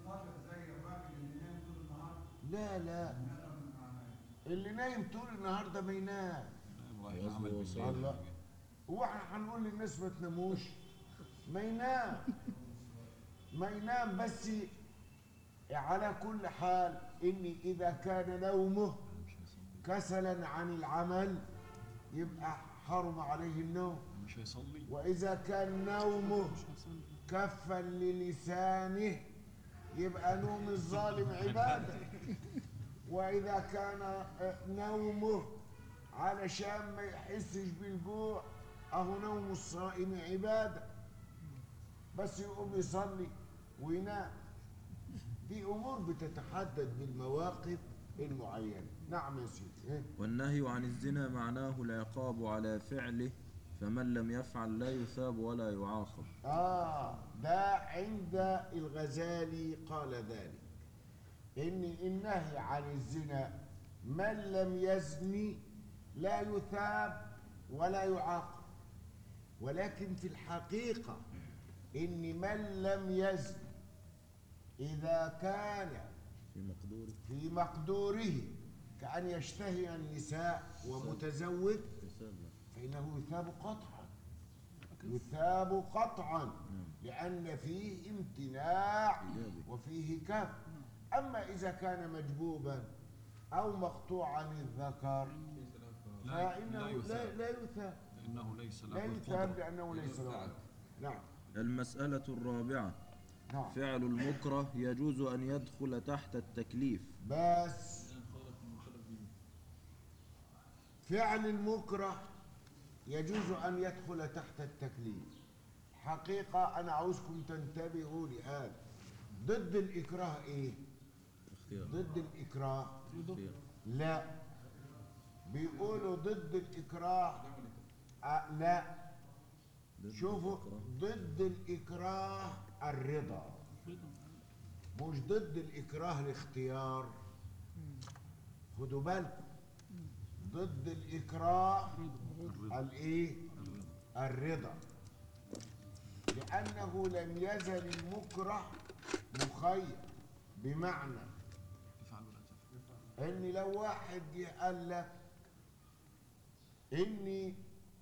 لا لا اللي نايم طول النهار ده ما ينام إبراهيم عمل بالليل الله هو احنا هنقول للناس ما تناموش ما ينام ما ينام بس على كل حال إن إذا كان نومه كسلا عن العمل يبقى حرم عليه النوم مش هيصلي وإذا كان نومه مش هصلي كفا للسانه يبقى نوم الظالم عبادة وإذا كان نومه علشان ما يحسش بالجوع أهو نوم الصائم عبادة بس يقوم يصلي وينام دي أمور بتتحدد بالمواقف المعينة نعم يا سيدي إيه؟ والنهي عن الزنا معناه العقاب على فعله فمن لم يفعل لا يثاب ولا يعاقب آه ده عند الغزالي قال ذلك إن النهي عن الزنا من لم يزني لا يثاب ولا يعاقب ولكن في الحقيقة إن من لم يزن إذا كان في مقدوره في مقدوره كأن يشتهي النساء ومتزوج يثاب له. فإنه يثاب قطعا يثاب قطعا لأن فيه امتناع إيجابي. وفيه كف أما إذا كان مجبوبا أو مقطوعا الذكر لا فإنه لا لا, يثاب لا يثاب لأنه ليس لا له يثاب القدرة لأنه ليس له عقل. نعم المسألة الرابعة نعم فعل المكره يجوز أن يدخل تحت التكليف بس فعل المكره يجوز أن يدخل تحت التكليف حقيقة أنا عاوزكم تنتبهوا لهذا ضد الإكراه إيه؟ اختيار ضد الإكراه اختيار لا بيقولوا ضد الإكراه أه لا ضد شوفوا الإكراه. ضد الإكراه الرضا مش ضد الإكراه الاختيار خدوا بالكم ضد الإكراه الإيه؟ الرضا لأنه لم يزل المكره مخير بمعنى افعل ولا تفعل ان لو واحد جه قال لك اني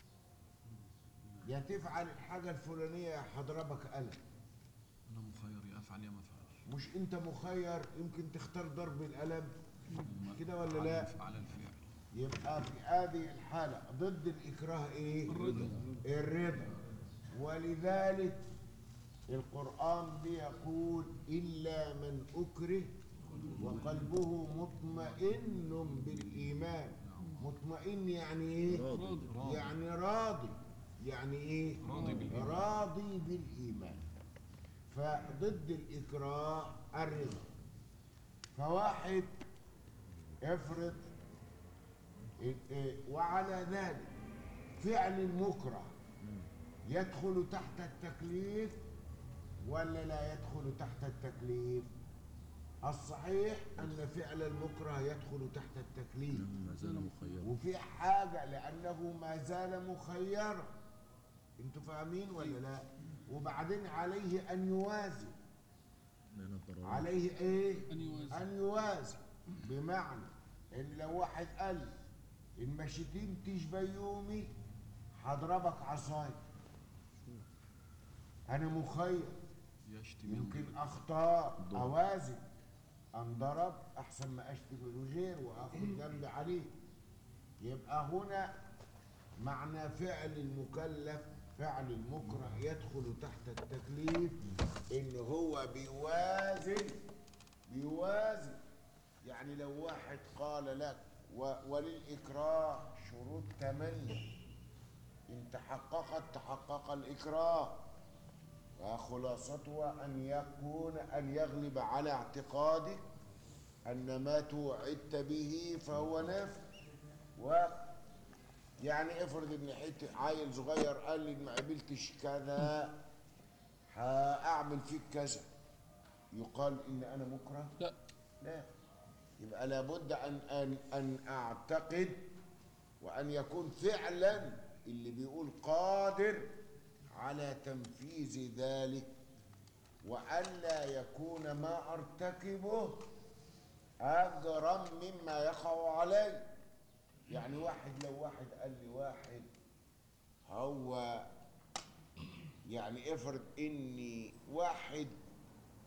يا تفعل الحاجه الفلانيه يا هضربك قلم أنا مخير يا أفعل يا ما أفعلش مش انت مخير يمكن تختار ضرب القلم وما كده ولا أفعل لا؟ الف- على الفعل يبقى في هذه الحاله ضد الاكراه ايه الرضا. الرضا ولذلك القران بيقول الا من اكره وقلبه مطمئن بالايمان مطمئن يعني ايه راضي. يعني راضي يعني ايه راضي بالإيمان. راضي بالايمان فضد الاكراه الرضا فواحد افرض إيه- إيه، وعلى ذلك فعل المكره يدخل تحت التكليف ولا لا يدخل تحت التكليف الصحيح ان فعل المكره يدخل تحت التكليف إنه ما زال مخيرا وفي حاجة لأنه ما زال مخيرا انتوا فاهمين ولا لا وبعدين عليه أن يوازن بين الضرورات عليه إيه أن يوازن. أن يوازن بمعنى إن لو واحد قال لي إن ما شتمتش بيومي هضربك عصاي أنا مخير يشتم يمكن ينضرب. اختار اوازن انضرب احسن ما اشتم الغير واخد جنبي عليه يبقى هنا معنى فعل المكلف فعل المكره يدخل تحت التكليف ان هو بيوازن بيوازن يعني لو واحد قال لك و- وللإكراه شروط ثمانية إن تحققت تحقق الإكراه وخلاصتها أن يكون أن يغلب على اعتقادك أن ما توعدت به فهو نافع و يعني افرض ان حته عيل صغير قال لي إن ما عملتش كذا هاعمل فيك كذا يقال ان انا مكره لا لا يبقى لابد ان ان ان اعتقد وان يكون فعلا اللي بيقول قادر على تنفيذ ذلك والا يكون ما ارتكبه اجرا مما يقع علي يعني واحد لو واحد قال لي واحد هو يعني افرض اني واحد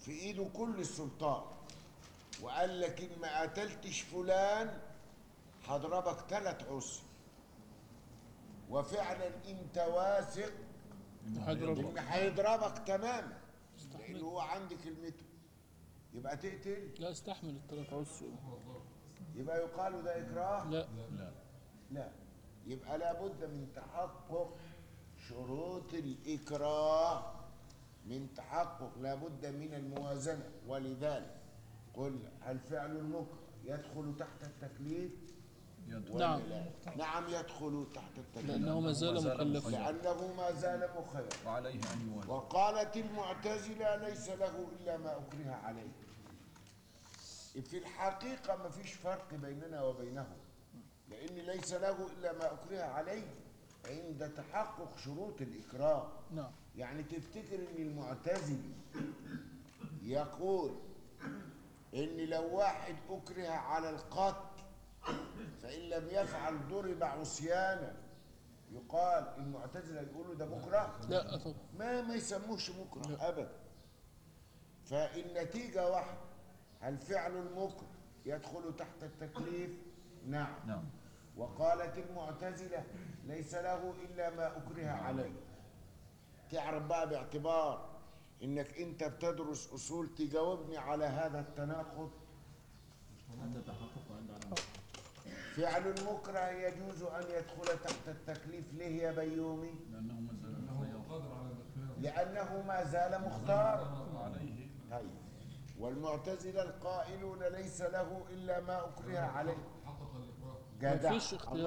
في ايده كل السلطان وقال لك ان ما قتلتش فلان هضربك ثلاث عسر وفعلا انت واثق هضربك ان هيضربك تماما لان هو عند كلمته يبقى تقتل لا استحمل الثلاث عسر يبقى يقال ده اكراه لا لا يبقى لابد من تحقق شروط الإكراه من تحقق لابد من الموازنة ولذلك قل هل فعل المكره يدخل تحت التكليف ولا نعم. لا؟ نعم يدخل تحت التكليف لأنه ما زال مكلفا لأنه ما زال مخير وعليه أن يوازن وقالت المعتزلة ليس له إلا ما أكره عليه في الحقيقة ما فيش فرق بيننا وبينهم لأن ليس له إلا ما أكره عليه عند تحقق شروط الإكراه نعم يعني تفتكر ان المعتزلي يقول ان لو واحد اكره على القتل فان لم يفعل ضرب عصيانا يقال المعتزله يقولوا ده مكره لا طبعا ما ما يسموش مكره ابدا فالنتيجه واحده هل فعل المكره يدخل تحت التكليف نعم نعم وقالت المعتزلة ليس له إلا ما أكره عليه تعرف بقى باعتبار إنك أنت بتدرس أصول تجاوبني على هذا التناقض عند تحقق عند عدم فعل المكره يجوز أن يدخل تحت التكليف ليه يا بيومي لأنه ما زال مخير لأنه ما زال مختار عليه طيب والمعتزلة القائلون ليس له إلا ما أكره عليه ما جدع فيش اختيار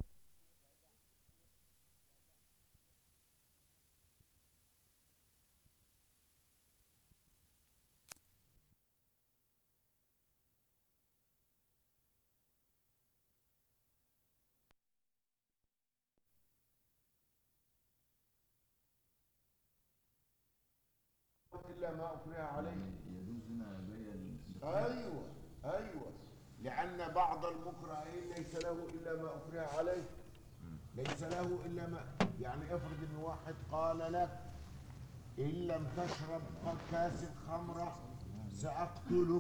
إلا ما أكره عليه يجوز هنا بيع ايوه ايوه لان بعض المكرهين ليس له الا ما اكره عليه ليس له الا ما يعني افرض ان واحد قال لك ان لم تشرب كاس الخمره ساقتلك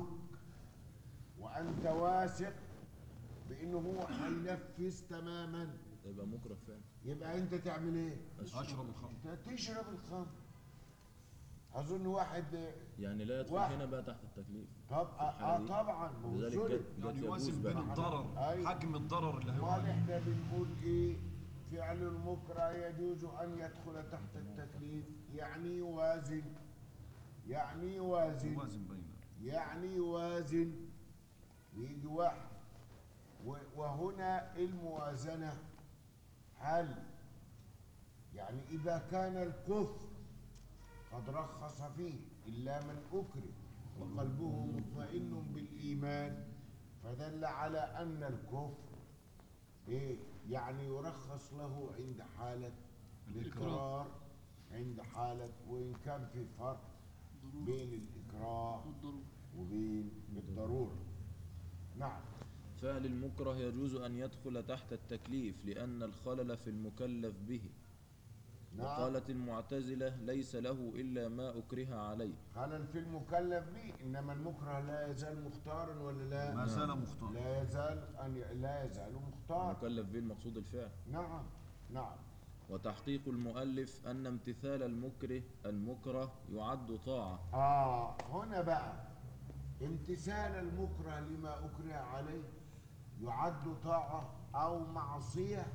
وانت واثق بانه هو هينفذ تماما يبقى مكره فعلا يبقى انت تعمل ايه؟ أشرب الخمر انت تشرب الخمر اظن واحد يعني لا يدخل واحد. هنا بقى تحت التكليف طب اه دي. طبعا ما هو لذلك ظلم. جت جت يعني يجوز يوازن بين بقى الضرر أيوة. حجم الضرر اللي هو امال احنا بنقول ايه فعل المكره يجوز ان يدخل تحت التكليف يعني يوازن يعني يوازن يوازن بين يعني يوازن ويجي واحد و- وهنا الموازنة هل يعني إذا كان الكفر قد رخص فيه إلا من أكره وقلبه مطمئن بالإيمان فدل على أن الكفر إيه يعني يرخص له عند حالة الإكرار عند حالة وإن كان في فرق بين الإكراه والضرورة وبين الضرورة نعم فعل المكره يجوز أن يدخل تحت التكليف لأن الخلل في المكلف به نعم وقالت المعتزلة ليس له إلا ما أكره عليه خلل في المكلف به إنما المكره لا يزال مختارا ولا لا ما زال مختار لا يزال أن ي... لا يزال مختار المكلف به المقصود الفعل نعم نعم وتحقيق المؤلف أن امتثال المكره المكره يعد طاعة آه هنا بقى امتثال المكره لما أكره عليه يعد طاعة أو معصية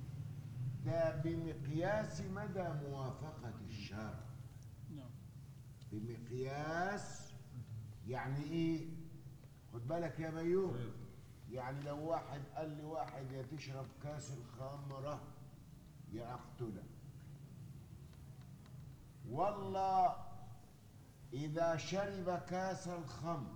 ده بمقياس مدى موافقة الشرع نعم بمقياس يعني ايه خد بالك يا بيوم يعني لو واحد قال لي واحد يا تشرب كاس الخمرة يا اقتلك والله اذا شرب كاس الخمر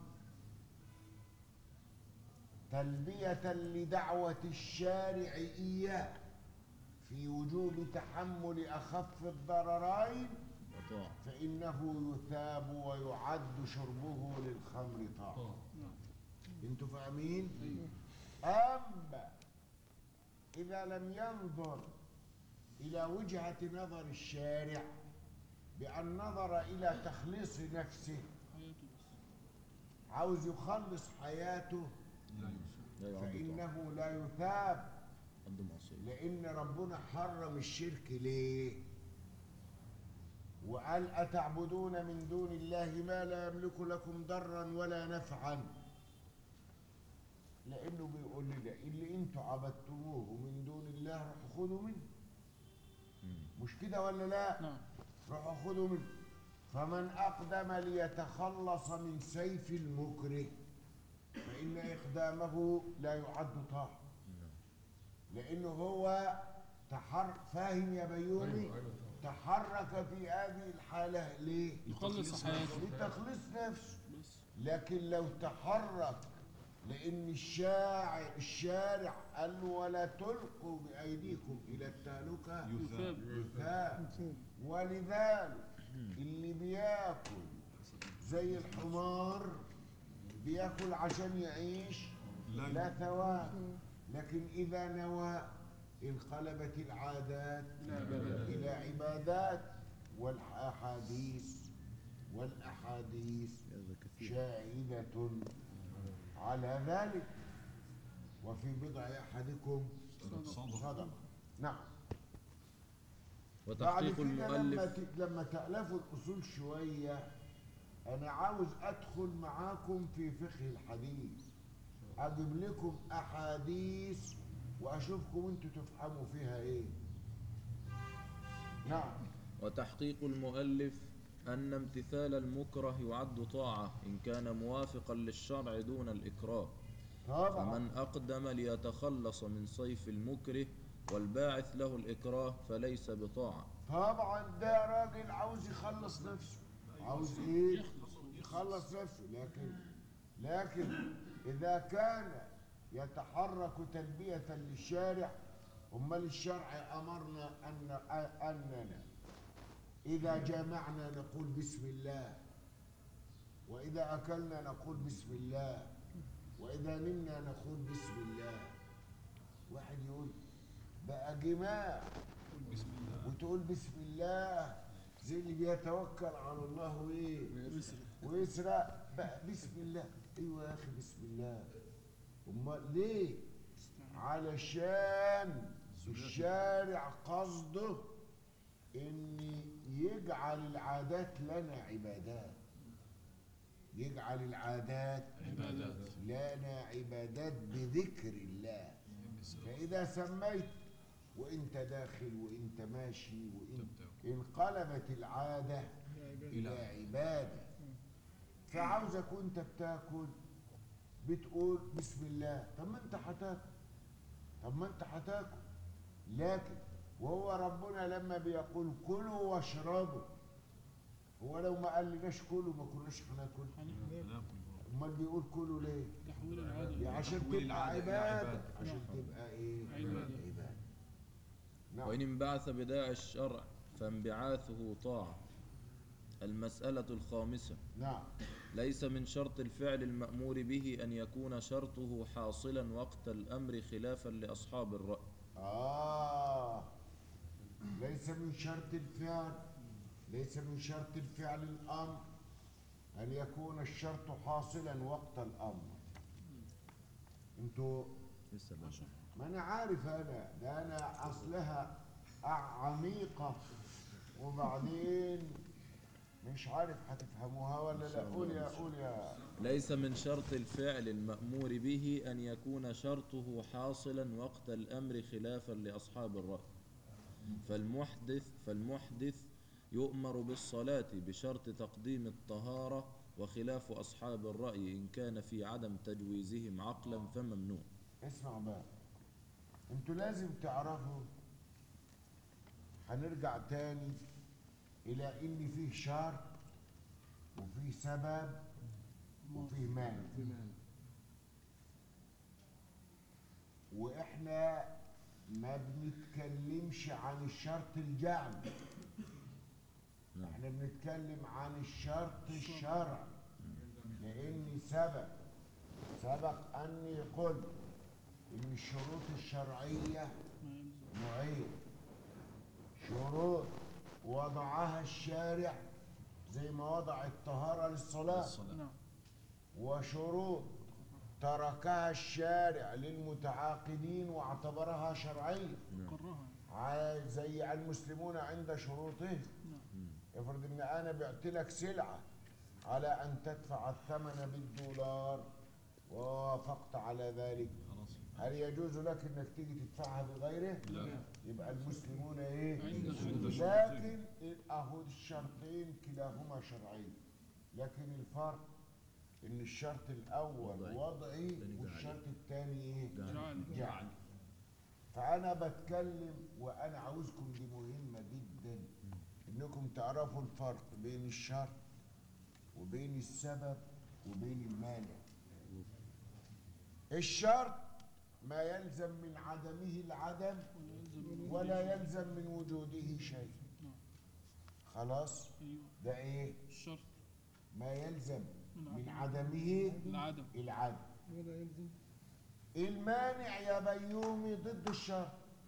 تلبية لدعوة الشارع إياه في وجوب تحمل أخف الضررين وطاعة فإنه يثاب ويعد شربه للخمر طاعة انتوا فاهمين؟ أما إذا لم ينظر إلى وجهة نظر الشارع بأن نظر إلى تخليص نفسه حياته بس عاوز يخلص حياته لا يوسف لا يعد طاعة فإنه لا يثاب عد معصية لأن ربنا حرم الشرك ليه؟ وقال أتعبدون من دون الله ما لا يملك لكم ضرا ولا نفعا لأنه بيقول لنا اللي انتوا عبدتموه من دون الله روحوا خدوا منه مش كده ولا لا؟ نعم روحوا خدوا منه فمن أقدم ليتخلص من سيف المكره فإن إقدامه لا يعد طاعة لأنه هو تحر فاهم يا بيومي أيوة، أيوة طبعا. تحرك في هذه الحالة ليه؟ يخلص حياته لتخليص نفسه بس لكن لو تحرك لأن الشاعر الشارع قال ولا تلقوا بأيديكم إلى التهلكة يثاب يثاب ولذلك اللي بياكل زي الحمار بياكل عشان يعيش لا لا ثواب لكن إذا نوى انقلبت العادات إلى عبادات والأحاديث والأحاديث هذا كثير شاهدة على ذلك وفي بضع أحدكم صدق صدقة نعم بعد وتحقيق كده لما المؤلف ت- لما تألفوا الأصول شوية أنا عاوز أدخل معاكم في فقه الحديث أجيب لكم أحاديث وأشوفكم أنتوا تفهموا فيها إيه نعم وتحقيق المؤلف أن امتثال المكره يعد طاعة إن كان موافقا للشرع دون الإكراه طبعا فمن أقدم ليتخلص من صيف المكره والباعث له الإكراه فليس بطاعة طبعا ده راجل عاوز يخلص نفسه عاوز ايه يخلص نفسه لكن لكن اذا كان يتحرك تلبية للشارع امال الشرع امرنا ان اننا اذا جامعنا نقول بسم الله واذا اكلنا نقول بسم الله واذا نمنا نقول بسم الله واحد يقول بقى جماع بسم الله وتقول بسم الله زي اللي بيتوكل على الله وايه ويسرق بقى بسم الله ايوه يا اخي بسم الله امال ليه علشان الشارع قصده ان يجعل العادات لنا عبادات يجعل العادات عبادات لنا عبادات بذكر الله فإذا سميت وانت داخل وانت ماشي وانت انقلبت العادة إلى عبادة فعاوزك وانت بتاكل بتقول بسم الله طب ما انت هتاكل طب ما انت هتاكل لكن وهو ربنا لما بيقول كلوا واشربوا هو لو ما قالناش كلوا ما كناش هناكل ناكل امال بيقول كلوا ليه تحويل العادة يعني عشان تحويل تبقى العادة إلى عبادة عبادة. عشان تبقى ايه عبادة. عبادة نعم وإن انبعث بداعي الشرع فانبعاثه طاعة المسألة الخامسة نعم ليس من شرط الفعل المأمور به أن يكون شرطه حاصلا وقت الأمر خلافا لأصحاب الرأي آه ليس من شرط الفعل ليس من شرط الفعل الأمر أن يكون الشرط حاصلا وقت الأمر انتوا لسه بقى. ما أنا عارف أنا ده أنا أصلها ع- عميقة وبعدين مش عارف هتفهموها ولا لا قول يا قول يا ليس من شرط الفعل المأمور به أن يكون شرطه حاصلا وقت الأمر خلافا لأصحاب الرأي فالمحدث فالمحدث يؤمر بالصلاة بشرط تقديم الطهارة وخلاف أصحاب الرأي إن كان في عدم تجويزهم عقلا فممنوع اسمع بقى انتوا لازم تعرفوا هنرجع تاني الى ان فيه شرط وفيه سبب وفيه مانع واحنا ما بنتكلمش عن الشرط الجعل نعم. احنا بنتكلم عن الشرط الشرعي لان سبق سبق اني قلت ان الشروط الشرعيه نوعين شروط وضعها الشارع زي ما وضع الطهاره للصلاه نعم وشروط تركها الشارع للمتعاقدين واعتبرها شرعية قرها ع- زي المسلمون عند شروطهم افرض ان انا بعت لك سلعة على ان تدفع الثمن بالدولار ووافقت على ذلك خلاص هل يجوز لك انك تيجي تدفعها بغيره؟ لا يبقى المسلمون ايه؟ عند شروط. لكن اهو الشرطين كلاهما شرعي لكن الفرق ان الشرط الاول وضعي. وضعي الثاني والشرط الثاني ايه؟ جعل جعل فانا بتكلم وانا عاوزكم دي مهمه جدا انكم تعرفوا الفرق بين الشرط وبين السبب وبين المانع الشرط ما يلزم من عدمه العدم ولا يلزم من وجوده شيء خلاص ايوه ده ايه الشرط ما يلزم من من عدم. عدمه العدم العدم ولا يلزم المانع يا بيومي ضد الشرط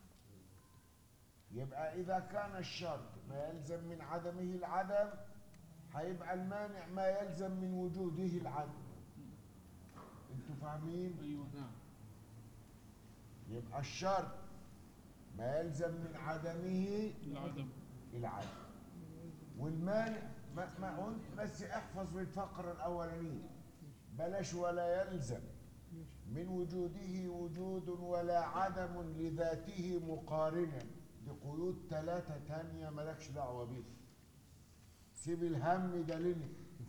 يبقى إذا كان الشرط ما يلزم من عدمه العدم هيبقى المانع ما يلزم من وجوده العدم انتوا فاهمين؟ ايوه يبقى الشرط ما يلزم من عدمه العدم العدم والمانع ما ما قلت بس احفظ الفقرة الأولانية بلاش ولا يلزم من وجوده وجود ولا عدم لذاته مقارنا دي قيود ثلاثة تانية مالكش دعوة بيها سيب الهم ده لنا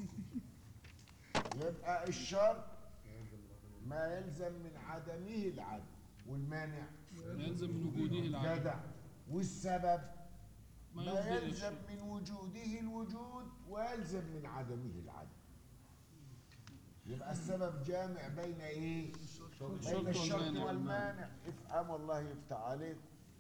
يبقى الشرط ما يلزم من عدمه العدم والمانع يلزم من وجوده العدم جدع والسبب ما ما يفضل يلزم الشرط. من وجوده الوجود ويلزم من عدمه العدم يبقى السبب جامع بين ايه بين الشرط الشرط والمانع. والمانع افهم والله يفتح عليك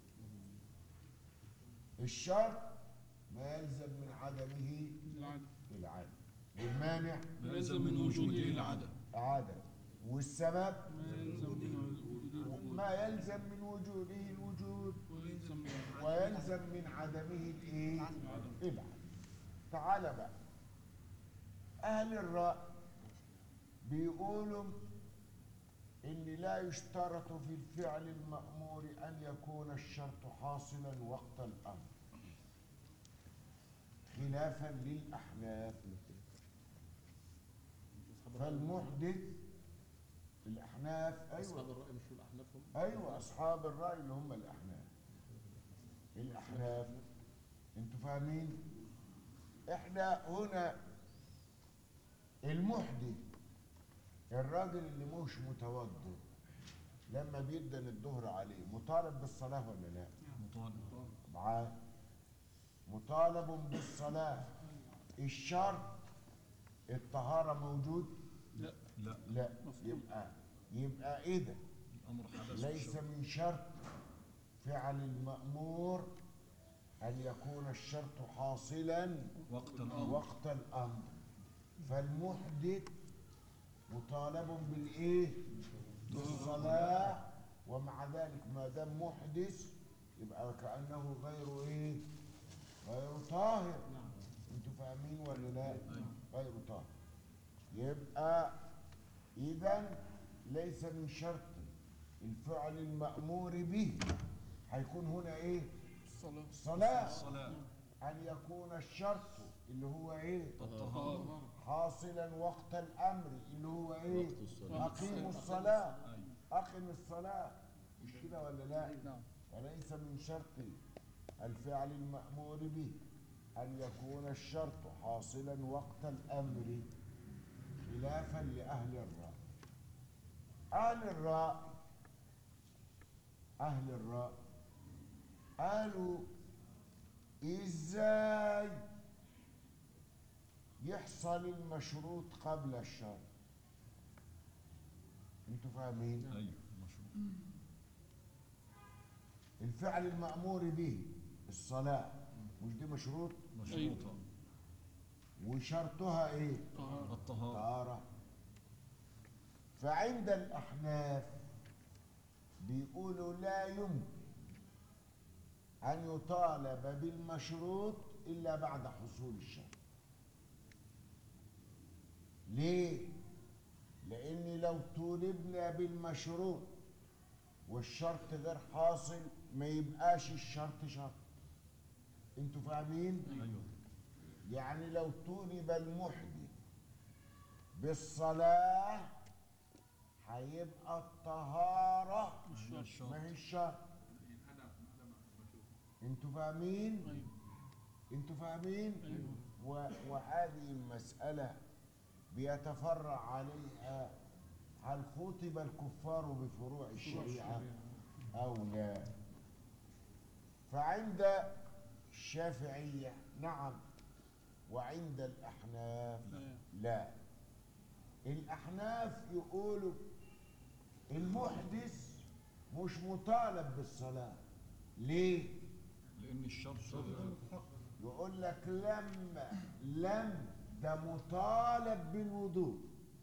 الشرط ما يلزم من عدمه العدم العدم والمانع يلزم من وجوده العدم عدم والسبب ما يلزم من وجوده الوجود ما يلزم من وجوده الوجود ويلزم من العدم ويلزم من عدمه الايه العدم تعال بقى اهل الراي بيقولوا ان لا يشترط في الفعل المامور ان يكون الشرط حاصلا وقت الامر خلافا للاحناف فالمحدث الاحناف أصحاب ايوه الرأي مش الأحناف هم ايوه اصحاب الراي اللي هم الاحناف الاحناف انتوا فاهمين احنا هنا المحدث الراجل اللي مش متوضئ لما بيدن الظهر عليه مطالب بالصلاه ولا لا مطالب معاه مطالب بالصلاه الشرط الطهاره موجود لا لا لا مفروض. يبقى يبقى ايه ده الامر حدث ليس والشرط. من شرط فعل المأمور أن يكون الشرط حاصلا وقت الامر وقت الأمر فالمحدث مطالب بالإيه؟ بالصلاة ومع ذلك ما دام محدث يبقى كأنه غير إيه؟ غير طاهر أنتوا فاهمين ولا لا؟ غير طاهر يبقى إذا ليس من شرط الفعل المأمور به هيكون هنا إيه؟ الصلاة الصلاة الصلاة أن يكون الشرط اللي هو إيه؟ الطهارة حاصلا وقت الأمر اللي هو إيه؟ وقت الصلاة. أقيموا الصلاة أيوة. أقم الصلاة مش كده ولا لا؟ نعم وليس من شرط الفعل المأمور به أن يكون الشرط حاصلا وقت الأمر خلافا لأهل الرأي أهل الرأي أهل الرأي قالوا إزاي يحصل المشروط قبل الشرط انتوا فاهمين؟ ايوه مشروع الفعل المأمور به الصلاة مش دي مشروط مشروطة وشرطها ايه؟ طهارة الطهارة طهارة فعند الأحناف بيقولوا لا يمكن أن يطالب بالمشروط إلا بعد حصول الشرط ليه؟ لان لو طولبنا بالمشروط والشرط غير حاصل ما يبقاش الشرط شرط انتوا فاهمين ايوه يعني لو طولب المحدث بالصلاة هيبقى الطهارة هي الشرط ما هي الشرط انتوا فاهمين أيوه انتوا فاهمين أيوه و- وهذه المسألة بيتفرع عليها هل خطب الكفار بفروع الشريعة أو لا فعند الشافعية نعم وعند الأحناف لا. لا الأحناف يقولوا المحدث مش مطالب بالصلاة ليه؟ لان الشرط يقول لك لما لم ده مطالب بالوضوء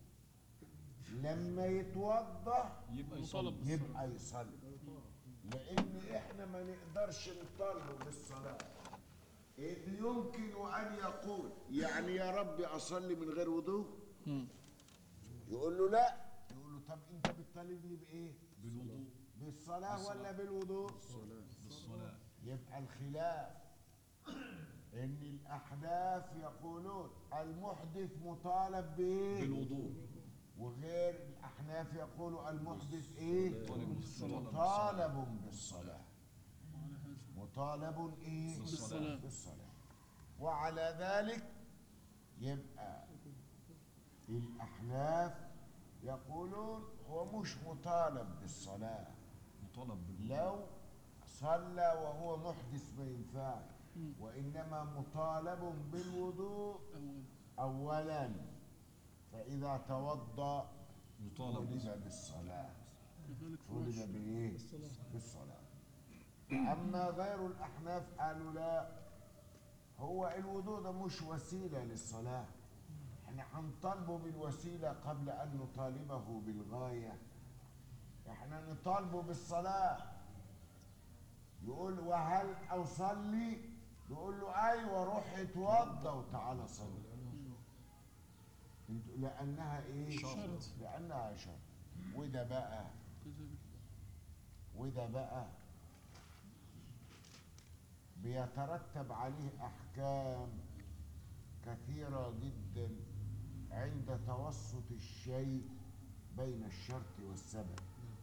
لما يتوضا يبقى مطالب يصلي يبقى يصلي لان احنا ما نقدرش نطالبه بالصلاه اذ يمكن ان يقول يعني يا رب اصلي من غير وضوء مم. يقول له لا يقول له طب انت بتطالبني بايه بالوضوء بالصلاه ولا بالوضوء بالصلاة يبقى الخلاف ان الاحناف يقولون المحدث مطالب بايه بالوضوء وغير الاحناف يقولوا المحدث ايه طالب بالصلاة. مطالب بالصلاه وعلى هذا مطالب ايه بالصلاة. بالصلاه وعلى ذلك يبقى الاحناف يقولون هو مش مطالب بالصلاه مطالب بالوضوء لو صلى وهو محدث ما ينفعش وإنما مطالب بالوضوء أول أولا فإذا توضأ يطالب طلب بالصلاة كذلك طلب فراش بإيه؟ بالصلاة أما غير الأحناف قالوا لا هو الوضوء ده مش وسيلة للصلاة احنا هنطالبه بالوسيلة قبل أن نطالبه بالغاية احنا نطالبه بالصلاة يقول وهل أصلي يقول له أيوة روح اتوضى وتعالى صلي انتوا- لأنها إيه؟ شرط. لأنها شرط وده بقى كذلك وده بقى بيترتب عليه احكام كثيره جدا عند توسط الشيء بين الشرط والسبب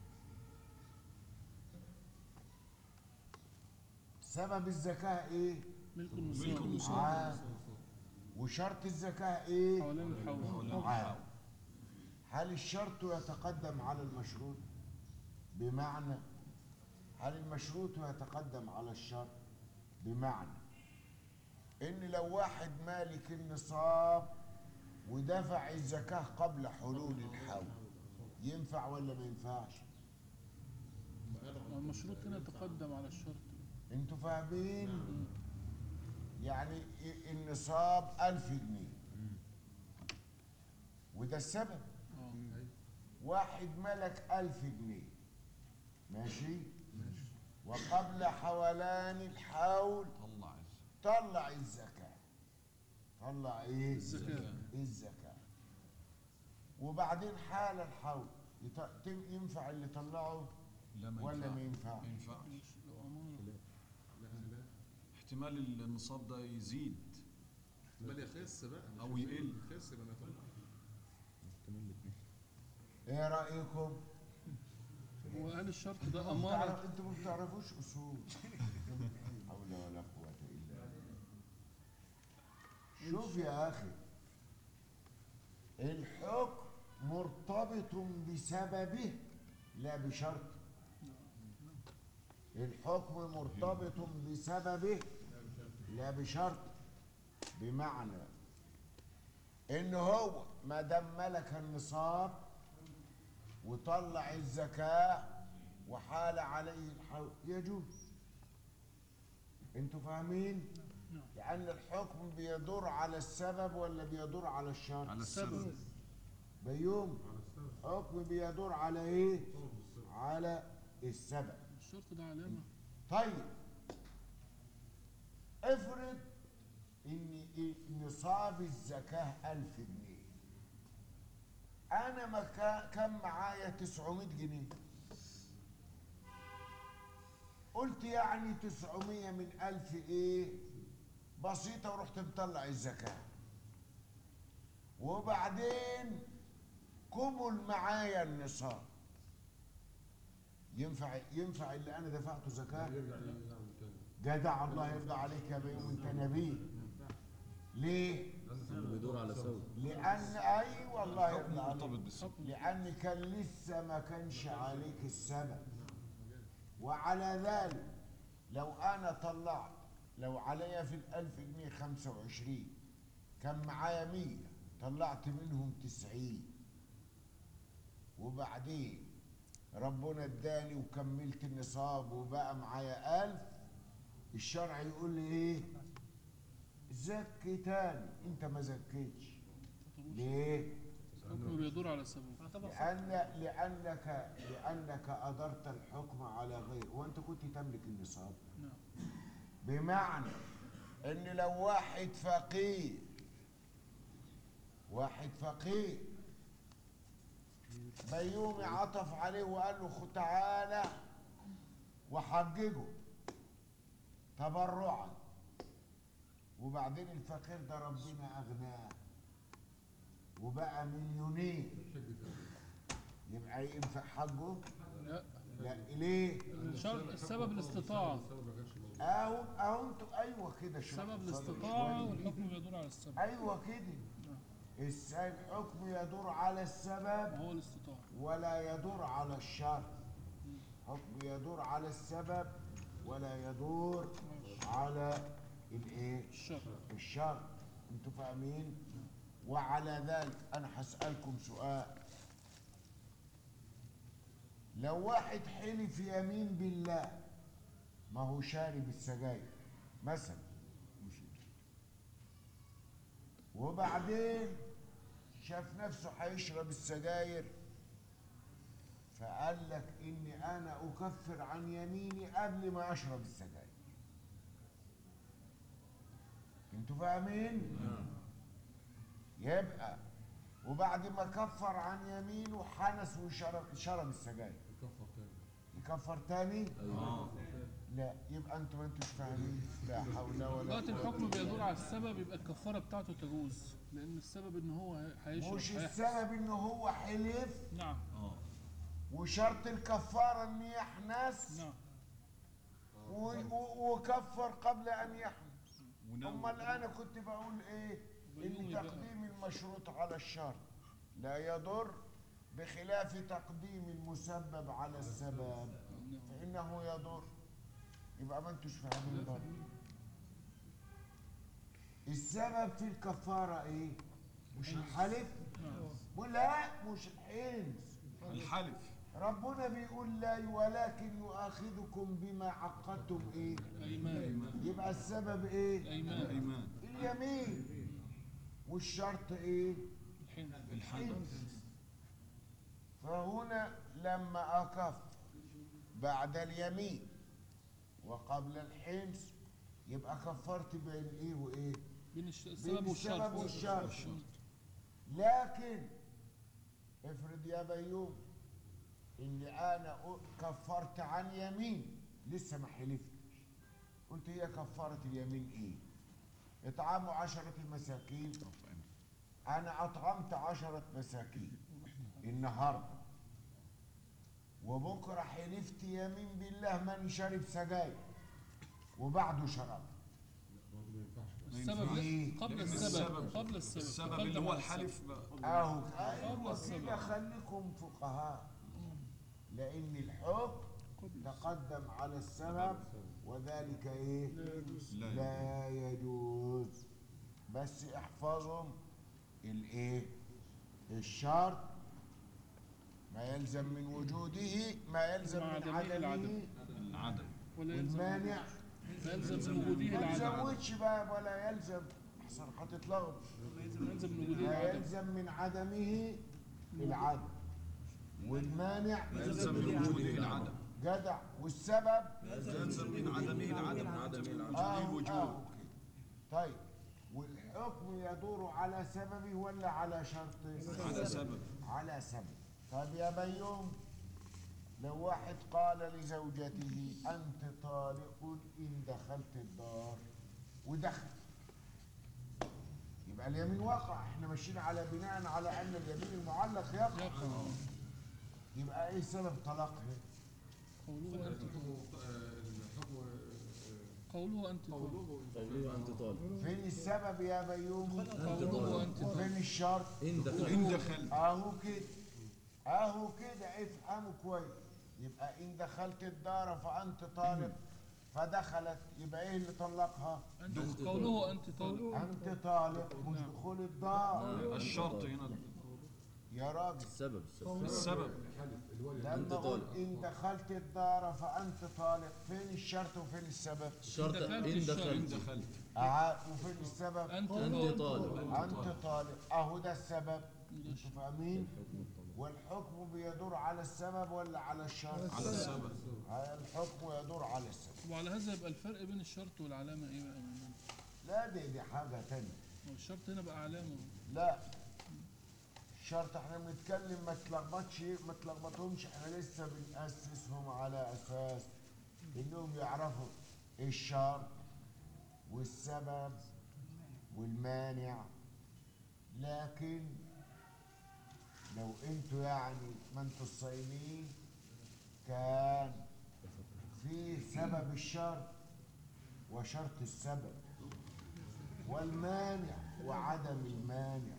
سبب الزكاه ايه ملك ملك النصاب النصاب. عام وشرط الزكاه ايه حوالين الحول عام هل الشرط يتقدم على المشروط بمعنى هل المشروط يتقدم على الشرط بمعنى ان لو واحد مالك النصاب ودفع الزكاة قبل حلول الحول ينفع ولا ما ينفعش المشروط هنا تقدم على الشرط انتوا فاهمين يعني ي- النصاب ألف جنيه وده السبب اه واحد ملك ألف جنيه ماشي وقبل حولان الحول طلع طلع الزكاة طلع ايه الزكاة. الزكاة وبعدين حال الحول يط- تم- ينفع اللي طلعه لا ما ولا ينفع ما ينفعش؟ ما ينفعش مش لو أمانة احتمال النصاب ده يزيد بل يخس بقى مش أو يزيد، يقل. يخس يبقى ما يطلع ايه رأيكم؟ وهل الشرط ده انتوا أمارة بتعرف- انتوا ما بتعرفوش اصول لا حول ولا قوة الا بالله شوف يا اخي الحكم مرتبط بسببه لا بشرط الحكم مرتبط بسببه لا بشرط بمعنى ان هو ما دام ملك النصاب وطلع الزكاة وحال عليه الحول يجوز انتوا فاهمين لأن الحكم بيدور على السبب ولا بيدور على الشرط على السبب بيوم حكم بيدور على ايه على السبب الشرط ده علامة طيب افرض ان إيه نصاب الزكاة ألف جنيه انا ما كا- كان معايا 900 جنيه قلت يعني 900 من ألف ايه بسيطة ورحت مطلع الزكاة وبعدين كمل معايا النصاب ينفع ينفع اللي انا دفعته زكاة جدع الله يرضى عليك يا بيوم انت نبي ليه اللي بيدور على سوي لان اي والله يرضى مرتبط عليك بالسبب لأن كان لسه ما كانش عليك السبب وعلى ذلك لو أنا طلعت لو عليا في الألف جنيه خمسة وعشرين كان معايا مية طلعت منهم تسعين وبعدين ربنا اداني وكملت النصاب وبقى معايا ألف الشرع يقول لي ايه زكي تاني انت ما زكيتش ليه الحكم بيدور على السبب لأن لأنك لأنك أدرت الحكم على غير وأنت كنت تملك النصاب نعم بمعنى إن لو واحد فقير واحد فقير بيومي عطف عليه وقال له خد تعالى وحججه تبرعا وبعدين الفقير ده ربنا أغناه وبقى مليونير يبقى ينفع حجه؟ لا لا ليه؟ الشرط السبب الاستطاعة اهو اهو انتوا ايوه كده شرح سبب الصدر الاستطاعة شوية. والحكم بيدور على السبب ايوه كده الس- الحكم يدور على السبب وهو الاستطاعة ولا يدور على الشر حكم يدور على السبب ولا يدور على الايه الشر الشر انتوا فاهمين وعلى ذلك انا هسالكم سؤال لو واحد حلف يمين بالله ما هو شارب السجاير مثلا وبعدين شاف نفسه هيشرب السجاير فقال لك اني انا اكفر عن يميني قبل ما اشرب السجاير انتوا فاهمين يبقى وبعد ما كفر عن يمينه حنس وشرب شرب السجاير يكفر تاني اه لا يبقى انتوا ما انتوش فاهمين لا حول ولا دلوقتي قوة الحكم بيدور على السبب يبقى الكفارة بتاعته تجوز لأن السبب إن هو هيشرب مش هيحبس. السبب ان هو حلف نعم اه وشرط الكفارة ان يحنس نعم و- و- وكفر قبل ان يحنس ونوى امال انا كنت بقول ايه ان بيومي بقى. تقديم المشروط على الشرط لا يضر بخلاف تقديم المسبب على السبب فانه يضر يبقى ما انتوش فاهمين برضه السبب في الكفاره ايه مش الحلف ولا مش الحنس الحلف ربنا بيقول لا ولكن يؤاخذكم بما عقدتم ايه أيمان يبقى السبب ايه أيمان ايمان اليمين والشرط ايه الحين الحلف فهنا لما أكف بعد اليمين وقبل الحنس يبقى كفرت بين ايه وايه بين الش- بين السبب السبب والشرط والشرط لكن افرض يا بيوم اني انا أ- كفرت عن يمين لسه ما حلفتش قلت هي كفارة اليمين ايه اطعام عشرة مساكين انا اطعمت عشرة مساكين النهارده وبكره حلفت يمين بالله ماني شارب سجاير وبعده شرب السبب إيه؟ قبل لأن السبب قبل السبب السبب تقدم اللي هو على الحلف بقى اهو قبل ايوه السبب. كده خليكم فقهاء لان الحكم تقدم على السبب وذلك ايه لا لا يجوز بس احفظهم الايه الشرط ما يلزم من وجوده ما يلزم مع من عدمه عدمه العدم. العدم ولا يلزم والمانع لا يلزم من وجوده ما العدم تزودش بقى ولا يلزم احسن هتتلخبط يلزم من وجوده ما العدم يلزم من عدمه العدم والمانع يلزم من وجوده العدم جدع والسبب يلزم من عدمه العدم عدم العدم اه الوجود. اه أوكي. طيب والحكم الحكم يدور على سببه ولا على شرطه على سبب على سبب طب يا بيوم لو واحد قال لزوجته أنت طالق إن دخلت الدار ودخل يبقى اليمين وقع احنا ماشيين على بناء على أن اليمين المعلق يقع يقع يبقى ايه سبب طلاقها قوله أنت قوله أنت قوله أنت طالب فين السبب يا بيوم قوله أنت فين الشرط إن دخلت إن دخلت اهو كده اهو كده افهموا كويس يبقى ان دخلت الدار فانت طالق فدخلت يبقى ايه اللي طلقها أنت قوله أنت طالب انت طالق مش دخول الدار الشرط هنا يا راجل السبب السبب السبب لما اقول ان دخلت الدار فانت طالق فين الشرط وفين السبب الشرط دخلت إن الشرط. إن دخلت دخلت أعاد وفين السبب أنت أنت طالب انت طالق اهو ده السبب انتوا فاهمين والحكم بيدور على السبب ولا على الشرط على السبب الحكم يدور على السبب وعلى هذا يبقى الفرق بين الشرط والعلامة إيه بقى؟ لا دي دي حاجة تانية هو الشرط هنا بقى علامة لا الشرط احنا بنتكلم ما تلخبطش ما تلخبطهمش احنا لسه بنأسسهم على اساس انهم يعرفوا الشرط والسبب والمانع لكن لو انتوا يعني ما انتوا الصايمين كان في سبب الشرط وشرط السبب والمانع وعدم المانع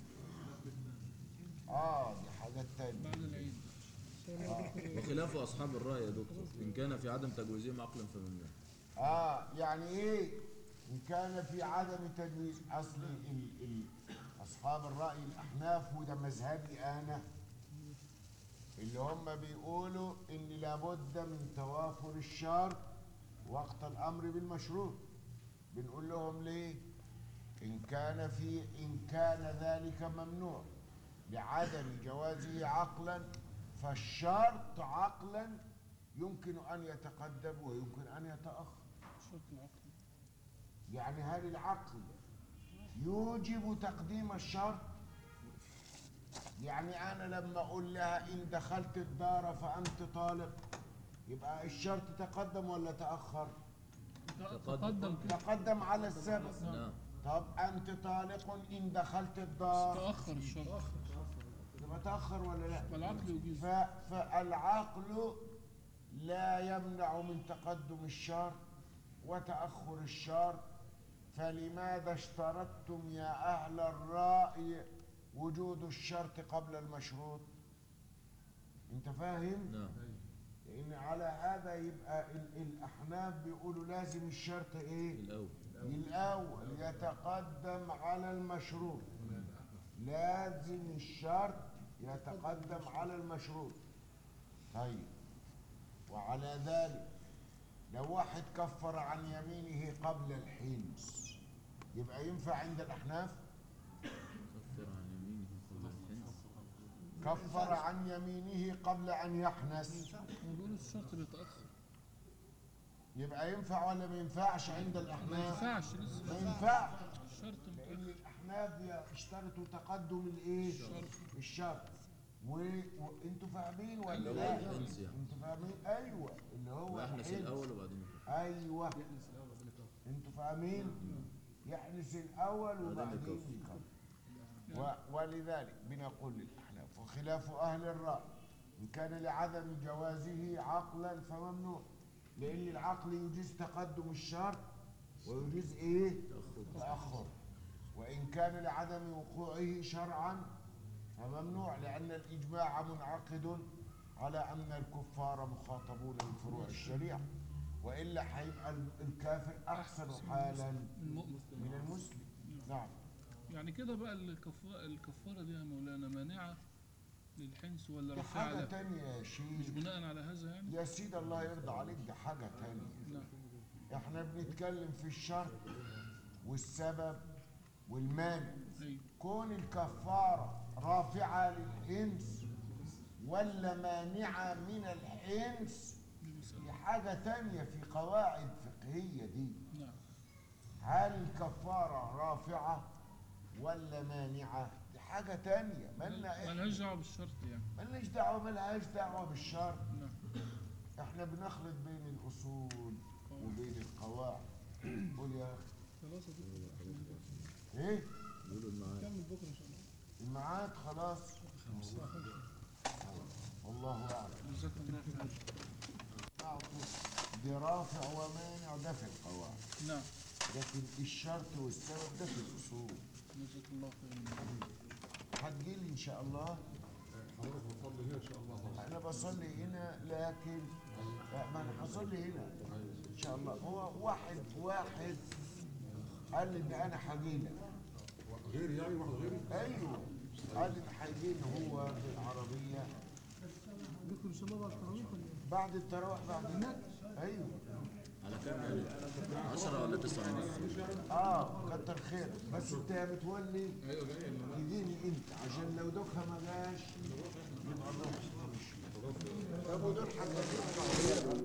اه دي حاجات تانية بعد العيد وخلاف أصحاب الرأي يا دكتور إن كان في عدم تجويزهم عقلا فممنوع اه يعني ايه ان كان في عدم تجويز اصل ال ال اصحاب الراي الاحناف وده مذهبي انا اللي هم بيقولوا ان لابد من توافر الشرط وقت الامر بالمشروط بنقول لهم ليه ان كان في ان كان ذلك ممنوع لعدم جوازه عقلا فالشرط عقلا يمكن ان يتقدم ويمكن ان يتاخر شرط العقل يعني هل العقل يوجب تقديم الشرط يعني انا لما اقول لها ان دخلت الدار فانت طالق يبقى الشرط تقدم ولا تاخر تقدم كده تقدم على السبب نعم طب انت طالق ان دخلت الدار تأخر الشرط يبقى تاخر ولا لا والعقل يجيز ف- فالعقل لا يمنع من تقدم الشرط وتأخر الشرط فلماذا اشترطتم يا أهل الرأي وجود الشرط قبل المشروط انت فاهم نعم لان على هذا يبقى ال- الاحناف بيقولوا لازم الشرط ايه الأول الأول يتقدم على المشروط لازم الشرط يتقدم على المشروط طيب وعلى ذلك لو واحد كفر عن يمينه قبل الحنس يبقى ينفع عند الأحناف كفر عن يمينه قبل الحنس كفر عن يمينه قبل أن يحنس بيقولوا الشرط بيتأخر يبقى ينفع ولا ما ينفعش عند ما الأحناف ينفعش لسه ما ينفعش الشرط لان متأخر الاحناف يشترطوا تقدم الايه الشرط و- وانتوا فاهمين ولا اللي هو لا الحنس يعني. انتوا فاهمين ايوه اللي هو ويحنس الحنس. الأول وبعدين يحنس. ايوه انتوا فاهمين يحنس الاول وبعدين يكفر. يكفر و- ولذلك بنقول للاحناف وخلاف اهل الراي ان كان لعدم جوازه عقلا فممنوع لان العقل يجيز تقدم الشرط ويجيز ايه تاخر وان كان لعدم وقوعه شرعا فممنوع لان الاجماع منعقد على ان الكفار مخاطبون بفروع الشريعه والا هيبقى ال- الكافر احسن حالا المؤمن من المسلم نعم يعني كده بقى الكفارة, الكفارة دي يا مولانا مانعة للحنس ولا دي رافعة حاجه له؟ تانية يا مش شيخ بناء على هذا يعني؟ يا سيدي الله يرضى عليك دي حاجه تانية نعم احنا بنتكلم في الشرط والسبب والمانع أيوه كون الكفارة رافعة للحنس ولا مانعة من الحنس دي مسألة دي حاجة تانية في قواعد فقهية دي نعم هل الكفارة رافعة ولا مانعة دي حاجة تانية مالنا ملهاش دعوة بالشرط يعني مالناش دعوة مالهاش دعوة بالشرط نعم احنا بنخلط بين الأصول وبين القواعد قول يا أخي خلاص يا دكتور ايه كمل بكره ان شاء الله الميعاد خلاص والله أعلم جزاك الله خير معكم دي رافع ومانع ده في القواعد نعم لكن الشرط والسبب ده في الأصول جزاك الله خير هتجيلي إن شاء الله حضرتك بتصلي هنا ان شاء الله أنا بصلي هنا لكن لا، ما أنا هصلي هنا إن شاء الله هو واحد واحد قال لي إن أنا هجيلك غيري يعني واحد غيري أيوه قال لي إن هيجيني هو بالعربية بكره ان شاء الله بعد التراويح ولا ايه؟ بعد التراويح بعد هناك أيوه على كام يعني 10 ولا 9 ونص اه كتر خيرك بس انت يا متولي تجيني انت عشان لو دوكها ما جاش يبقى نروح طب ودول حاجه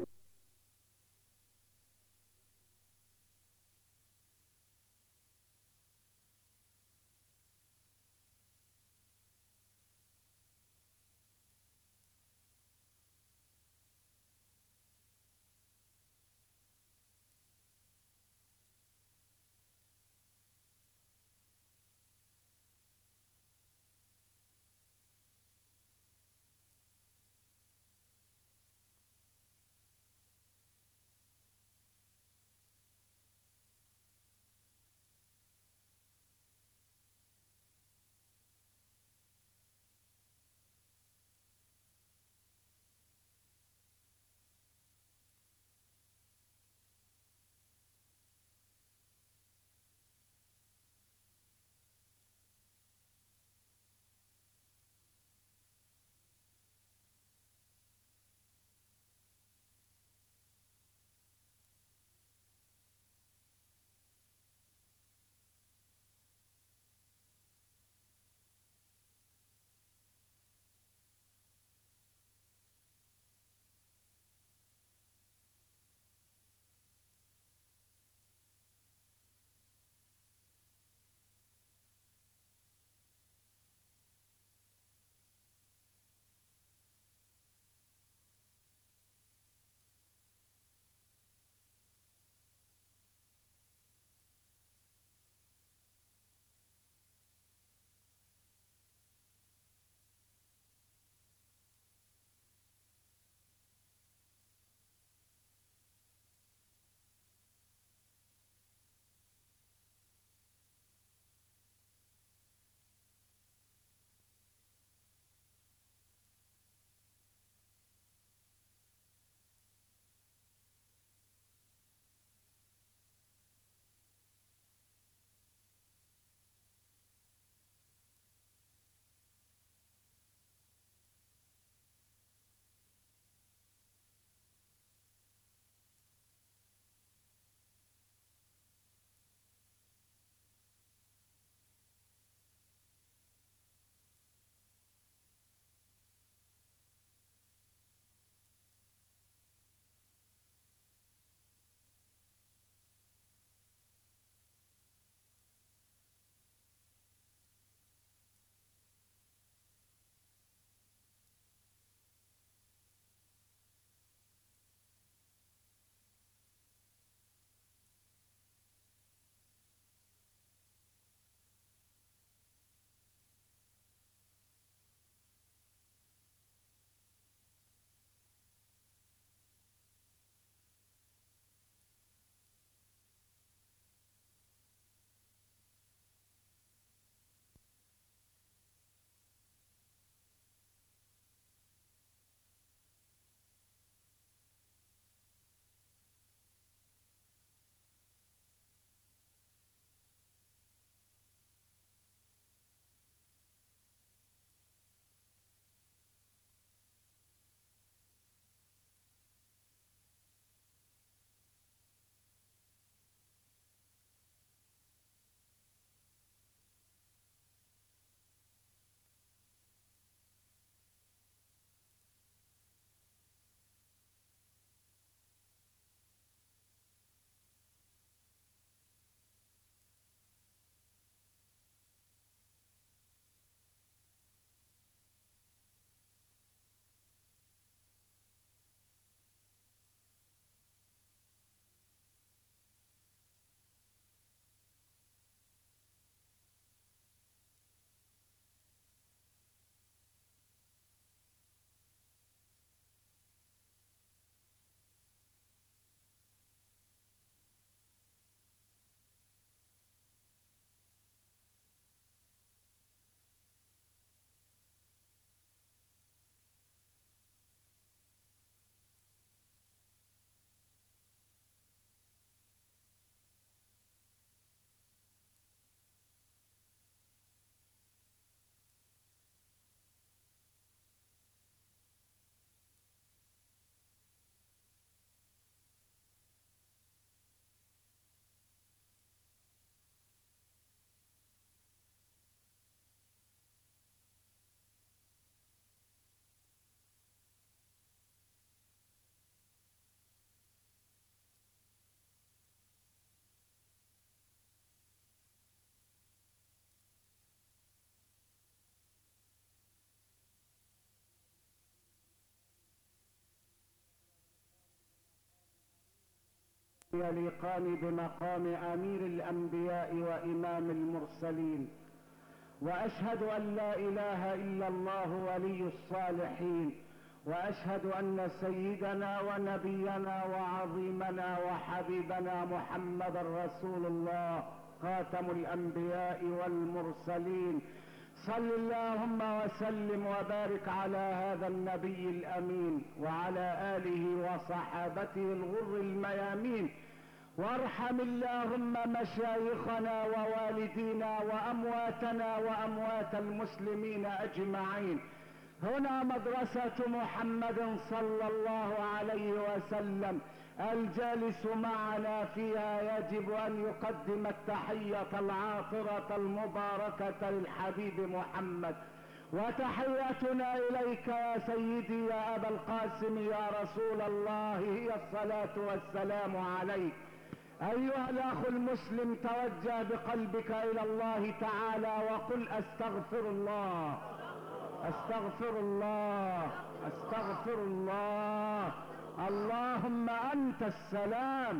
يليقان بمقام امير الانبياء وامام المرسلين واشهد ان لا اله الا الله ولي الصالحين واشهد ان سيدنا ونبينا وعظيمنا وحبيبنا محمدا رسول الله خاتم الانبياء والمرسلين صل اللهم وسلم وبارك على هذا النبي الامين وعلى اله وصحابته الغر الميامين وارحم اللهم مشايخنا ووالدينا وامواتنا واموات المسلمين اجمعين هنا مدرسة محمد صلى الله عليه وسلم الجالس معنا فيها يجب ان يقدم التحية العاطرة المباركة للحبيب محمد وتحياتنا اليك يا سيدي يا ابا القاسم يا رسول الله هي الصلاة والسلام عليك ايها الاخ المسلم توجه بقلبك الى الله تعالى وقل استغفر الله استغفر الله استغفر الله اللهم انت السلام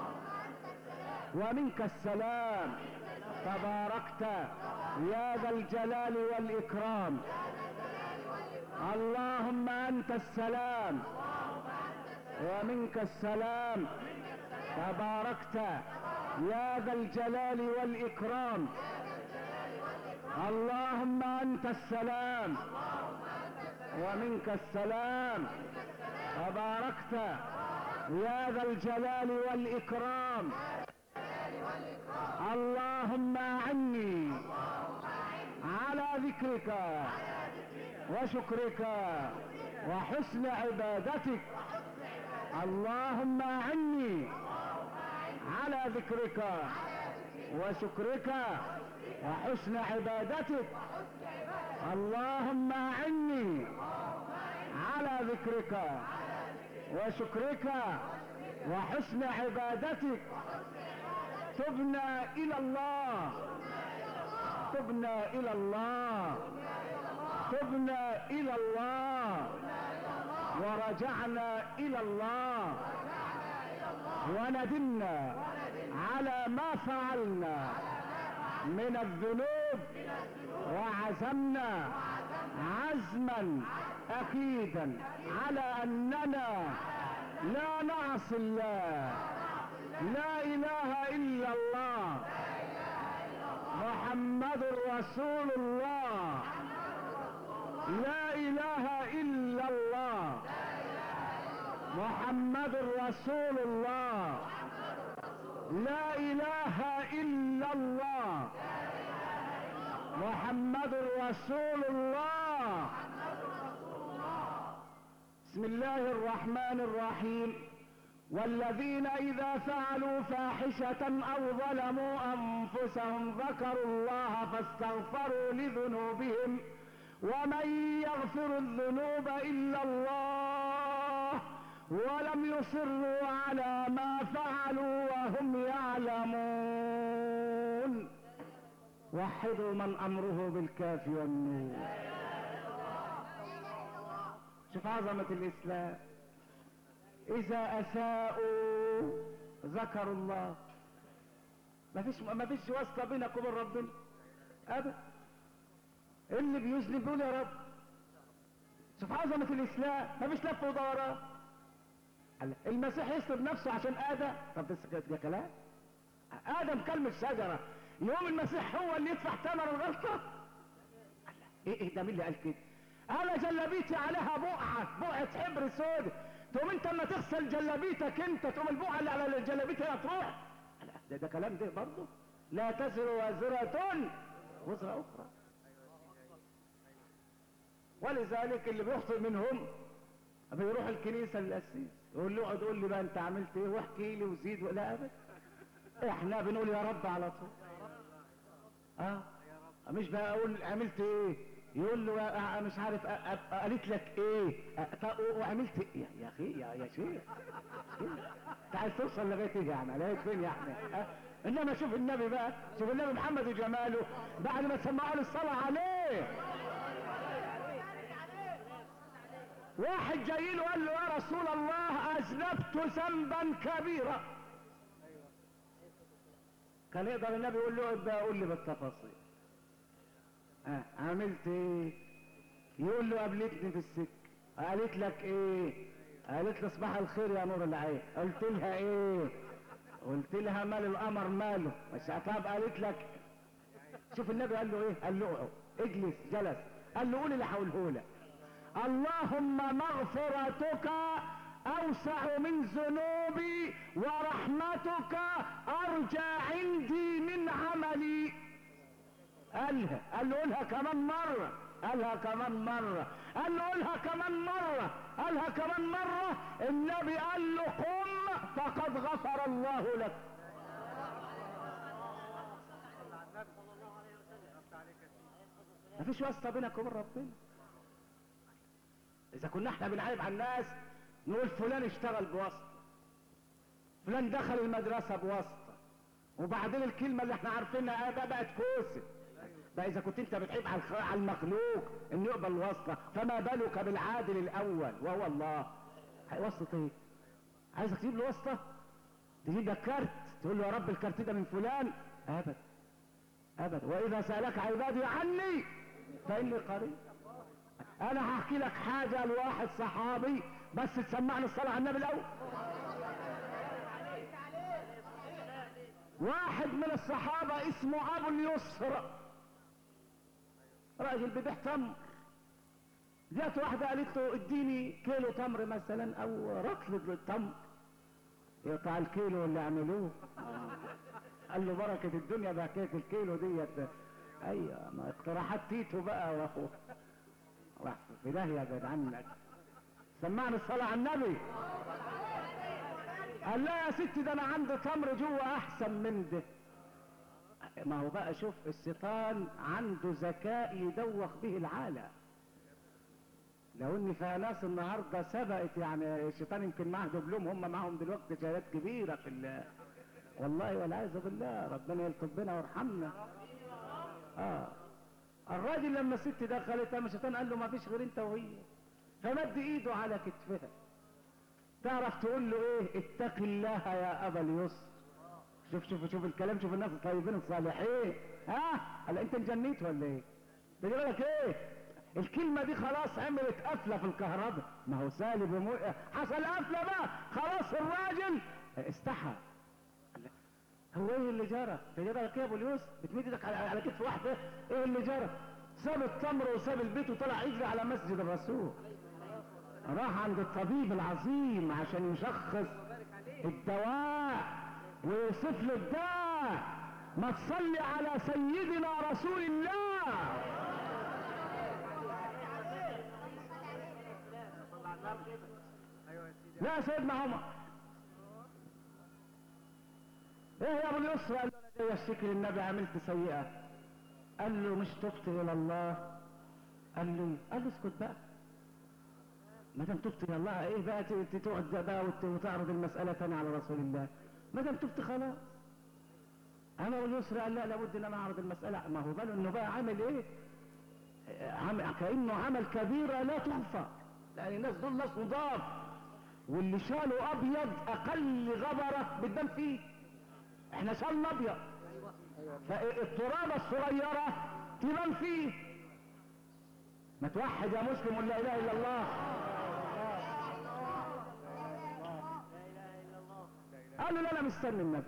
ومنك السلام تباركت يا ذا الجلال والاكرام اللهم انت السلام ومنك السلام تباركت يا ذا الجلال والاكرام اللهم انت السلام ومنك السلام تباركت يا ذا الجلال والاكرام اللهم اعني على ذكرك وشكرك وحسن عبادتك اللهم اعني على ذكرك وشكرك وحسن عبادتك اللهم اعني على ذكرك وشكرك وحسن عبادتك تبنا الى الله تبنا الى الله تبنا الى الله ورجعنا الى الله وندمنا على ما فعلنا من الذنوب وعزمنا عزما اكيدا على اننا لا نعصي الله لا اله الا الله محمد رسول الله لا اله الا الله محمد رسول الله لا اله الا الله محمد رسول الله بسم الله الرحمن الرحيم والذين اذا فعلوا فاحشة او ظلموا انفسهم ذكروا الله فاستغفروا لذنوبهم ومن يغفر الذنوب الا الله ولم يصروا على ما فعلوا وهم يعلمون وحدوا من امره بالكاف والنور شوف عظمة الاسلام اذا اساءوا ذكروا الله ما فيش ما فيش واسطة بينك وبين ربنا ابدا اللي بيذنب بيقول يا رب شوف عظمة الاسلام ما فيش لف ودوران المسيح يسلب نفسه عشان ادم طب ده ده كلام ادم كلمة شجرة يوم المسيح هو اللي يدفع ثمن الغلطة ايه ايه ده مين اللي قال كده انا جلبيتي عليها بقعة بقعة حبر سود تقوم انت اما تغسل جلبيتك انت تقوم البقعة اللي على الجلبيت هي تروح ده ده كلام ده برضه لا تزر وازرة وزر اخرى ولذلك اللي بيخطئ منهم بيروح الكنيسة للقسيس يقول له اقعد قول لي بقى انت عملت ايه واحكي لي وزيد لا ابدا احنا بنقول يا رب على طول اه مش بقى اقول عملت ايه يقول له آه مش عارف آه آه قالت لك ايه وعملت ايه يا اخي يا يا شيخ انت عايز توصل لغايه ايه يعني لغايه فين يعني آه انما شوف النبي بقى شوف النبي محمد وجماله بعد ما سمعوا له الصلاه عليه واحد جاي له قال له يا رسول الله اذنبت ذنبا كبيرا كان يقدر النبي يقول له ابقى قول لي بالتفاصيل ها عملت ايه يقول له قابلتني في السكه قالت لك ايه قالت لي صباح الخير يا نور العين قلت لها ايه قلت لها مال القمر ماله مش طب قالت لك شوف النبي قال له ايه قال له اقعد اجلس جلس قال له قول اللي هقوله لك اللهم مغفرتك اوسع من ذنوبي ورحمتك ارجى عندي من عملي قالها قال له قولها كمان مرة قالها كمان مرة قال له قولها كمان مرة قالها كمان مرة النبي قال له قم فقد غفر الله لك مفيش واسطة بينك وبين ربنا إذا كنا احنا بنعيب على الناس نقول فلان اشتغل بواسطة فلان دخل المدرسة بواسطة وبعدين الكلمة اللي احنا عارفينها بقى بقت كوسة بقى إذا كنت أنت بتعيب على الخ- على المخلوق إنه يقبل الواسطة فما بالك بالعادل الأول وهو الله هي واسطة إيه؟ عايزك تجيب له واسطة؟ تجيب لك كارت تقول له يا رب الكارت ده من فلان أبدا أبدا وإذا سألك عبادي عني فإني قريب أنا هحكي لك حاجة لواحد صحابي بس تسمعني الصلاة على النبي الأول واحد من الصحابة اسمه أبو اليسر راجل بيبيع تمر جات واحدة قالت له اديني كيلو تمر مثلا أو رطل تمر يقطع الكيلو اللي عملوه قال له بركة الدنيا بحكاية الكيلو ديت ايوه ما اقتراحات تيتو بقى واخو راح في داهية بعد عنك سمعني الصلاة على النبي قال لا يا ستي ده انا عندي تمر جوه احسن من ده ما هو بقى شوف الشيطان عنده ذكاء يدوخ به العالم لو ان فيها ناس النهارده سبقت يعني الشيطان يمكن معاه دبلوم هم معاهم دلوقتي شهادات كبيره في ال- والله والعياذ بالله ربنا يلطف بنا ويرحمنا اه الراجل لما الست دخلت قام الشيطان قال له ما فيش غير انت وهي فمد ايده على كتفها تعرف تقول له ايه اتق الله يا ابا اليسر شوف شوف شوف الكلام شوف الناس الطيبين الصالحين ها هلا انت انجنيت ولا ايه بيجي لك ايه الكلمة دي خلاص عملت قفلة في الكهرباء ما هو سالب ومو... حصل قفلة بقى خلاص الراجل استحى هو ايه اللي جرى؟ انت جرى لك ايه يا ابو اليوسف؟ بتمد ايدك على, على كتف واحده ايه اللي جرى؟ ساب التمر وساب البيت وطلع يجري على مسجد الرسول راح عند الطبيب العظيم عشان يشخص الدواء ويوصف له الداء ما تصلي على سيدنا رسول الله لا يا سيدنا عمر ايه يا ابو اليسر قال له انا جاي اشتكي للنبي عملت سيئه قال له مش تبت الى الله قال له قال له اسكت بقى ما دام تبت الى الله ايه بقى ت- ت- تقعد بقى وت- وتعرض المساله تاني على رسول الله ما دام تبت خلاص انا ابو اليسر قال لا لابد ان انا اعرض المساله ما هو باله انه بقى عامل ايه عمل كانه عمل كبيره لا تغفر لان الناس دول ناس نضاف واللي شاله ابيض اقل غبره بتبان فيه احنا شالنا ابيض فالترابه الصغيره تبان فيه ما توحد يا مسلم ولا اله الا الله قال له لا انا مستني النبي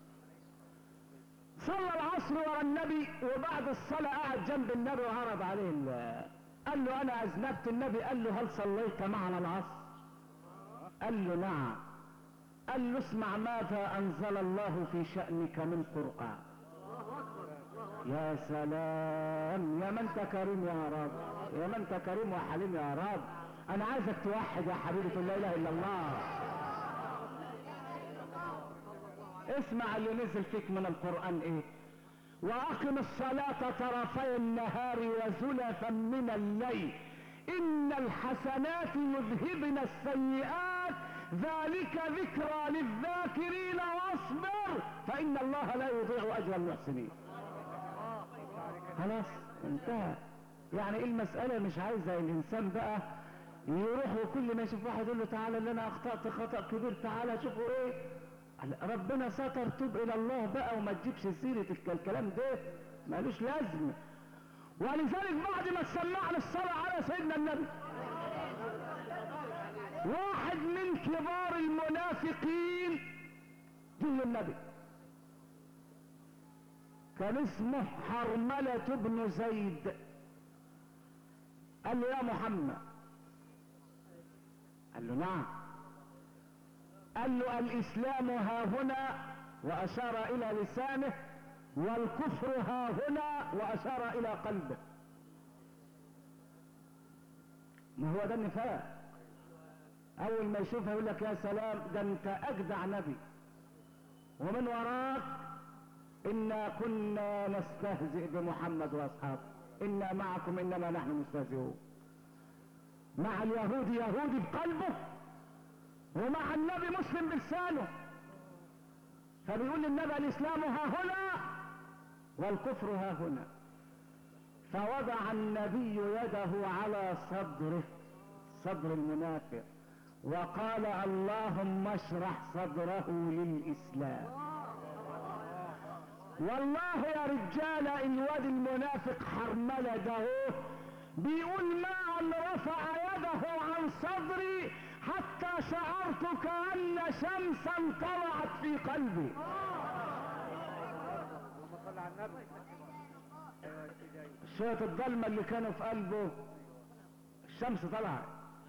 صلى العصر ورا النبي وبعد الصلاة قعد جنب النبي وعرض عليه ال- قال له انا اذنبت النبي قال له هل صليت معنا العصر قال له نعم قال له اسمع ماذا انزل الله في شأنك من قرآن يا سلام يا من انت كريم يا رب يا من انت كريم وحليم يا رب انا عايزك توحد يا حبيبي تقول لا اله الا الله اسمع اللي نزل فيك من القرآن ايه واقم الصلاة طرفي النهار وزلفا من الليل ان الحسنات يذهبن السيئات ذلك ذكرى للذاكرين واصبر فان الله لا يضيع اجر المحسنين خلاص انتهى يعني ايه المسألة مش عايزة الانسان بقى يروح وكل ما يشوف واحد يقول له تعالى اللي انا اخطأت خطأ كبير تعالى شوفوا ايه قال ربنا ستر توب الى الله بقى وما تجيبش سيره الك- الكلام ده مالوش لازمه ولذلك بعد ما سمعنا الصلاه على سيدنا النبي واحد من كبار المنافقين جه النبي كان اسمه حرملة بن زيد قال له يا محمد قال له نعم قال له الاسلام ها هنا واشار الى لسانه والكفر ها هنا واشار الى قلبه ما هو ده النفاق اول ما يشوفها يقول لك يا سلام ده انت اجدع نبي ومن وراك انا كنا نستهزئ بمحمد واصحابه انا معكم انما نحن مستهزئون مع اليهود يهودي بقلبه ومع النبي مسلم بلسانه فبيقول للنبي الاسلام ها هنا والكفر ها هنا فوضع النبي يده على صدره صدر المنافق وقال اللهم اشرح صدره للاسلام والله يا رجال الواد المنافق حرملة ده هو بيقول ما ان رفع يده عن صدري حتى شعرت كأن شمسا طلعت في قلبي شوية الضلمة اللي كانوا في قلبه الشمس طلعت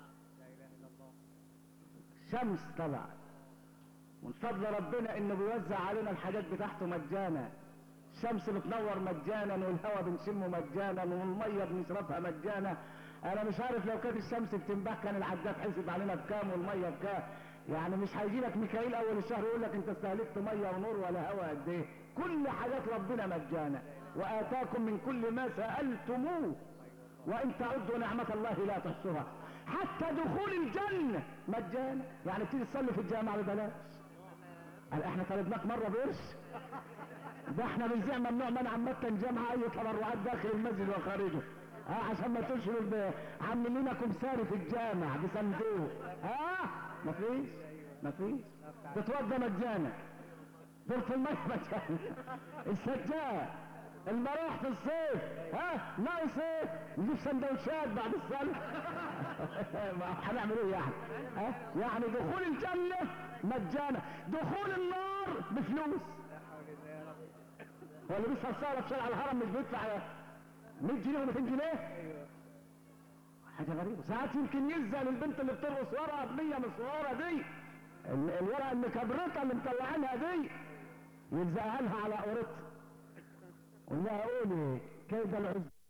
شمس طلعت من فضل ربنا انه بيوزع علينا الحاجات بتاعته مجانا الشمس بتنور مجانا والهواء بنشمه مجانا والميه بنشربها مجانا انا مش عارف لو كانت الشمس بتنبح كان العداد حسب علينا بكام والميه بكام يعني مش هيجي لك ميكائيل اول الشهر يقول لك انت استهلكت ميه ونور ولا هواء قد ايه كل حاجات ربنا مجانا واتاكم من كل ما سالتموه وان تعدوا نعمه الله لا تحصوها حتى دخول الجنه مجانا يعني بتيجي تصلي في الجامع ببلاش قال احنا طلبناك مره بقرش ده احنا بنذيع ممنوع منع مكن جامعة اي تبرعات داخل المسجد وخارجه ها عشان ما تشغل ب- عاملين لنا كمساري في الجامع بصندوق ها مفيش مفيش تتوضى مجانا دورة المية مجانا السجاد المراح في الصيف ها ناقص ايه نجيب سندوتشات بعد الصلاة ما هنعمل ايه يعني ها يعني دخول الجنة مجانا دخول النار بفلوس هو اللي بيسهر سهرة في شارع الهرم مش بيدفع 100 جنيه و200 جنيه حاجة غريبة ساعات يمكن يلزق للبنت اللي بترقص ورقة ب 100 مصورة دي ال- الورقة المكبرطة اللي مطلعينها دي يلزقها لها على قورتها قول لها قولي كيد العز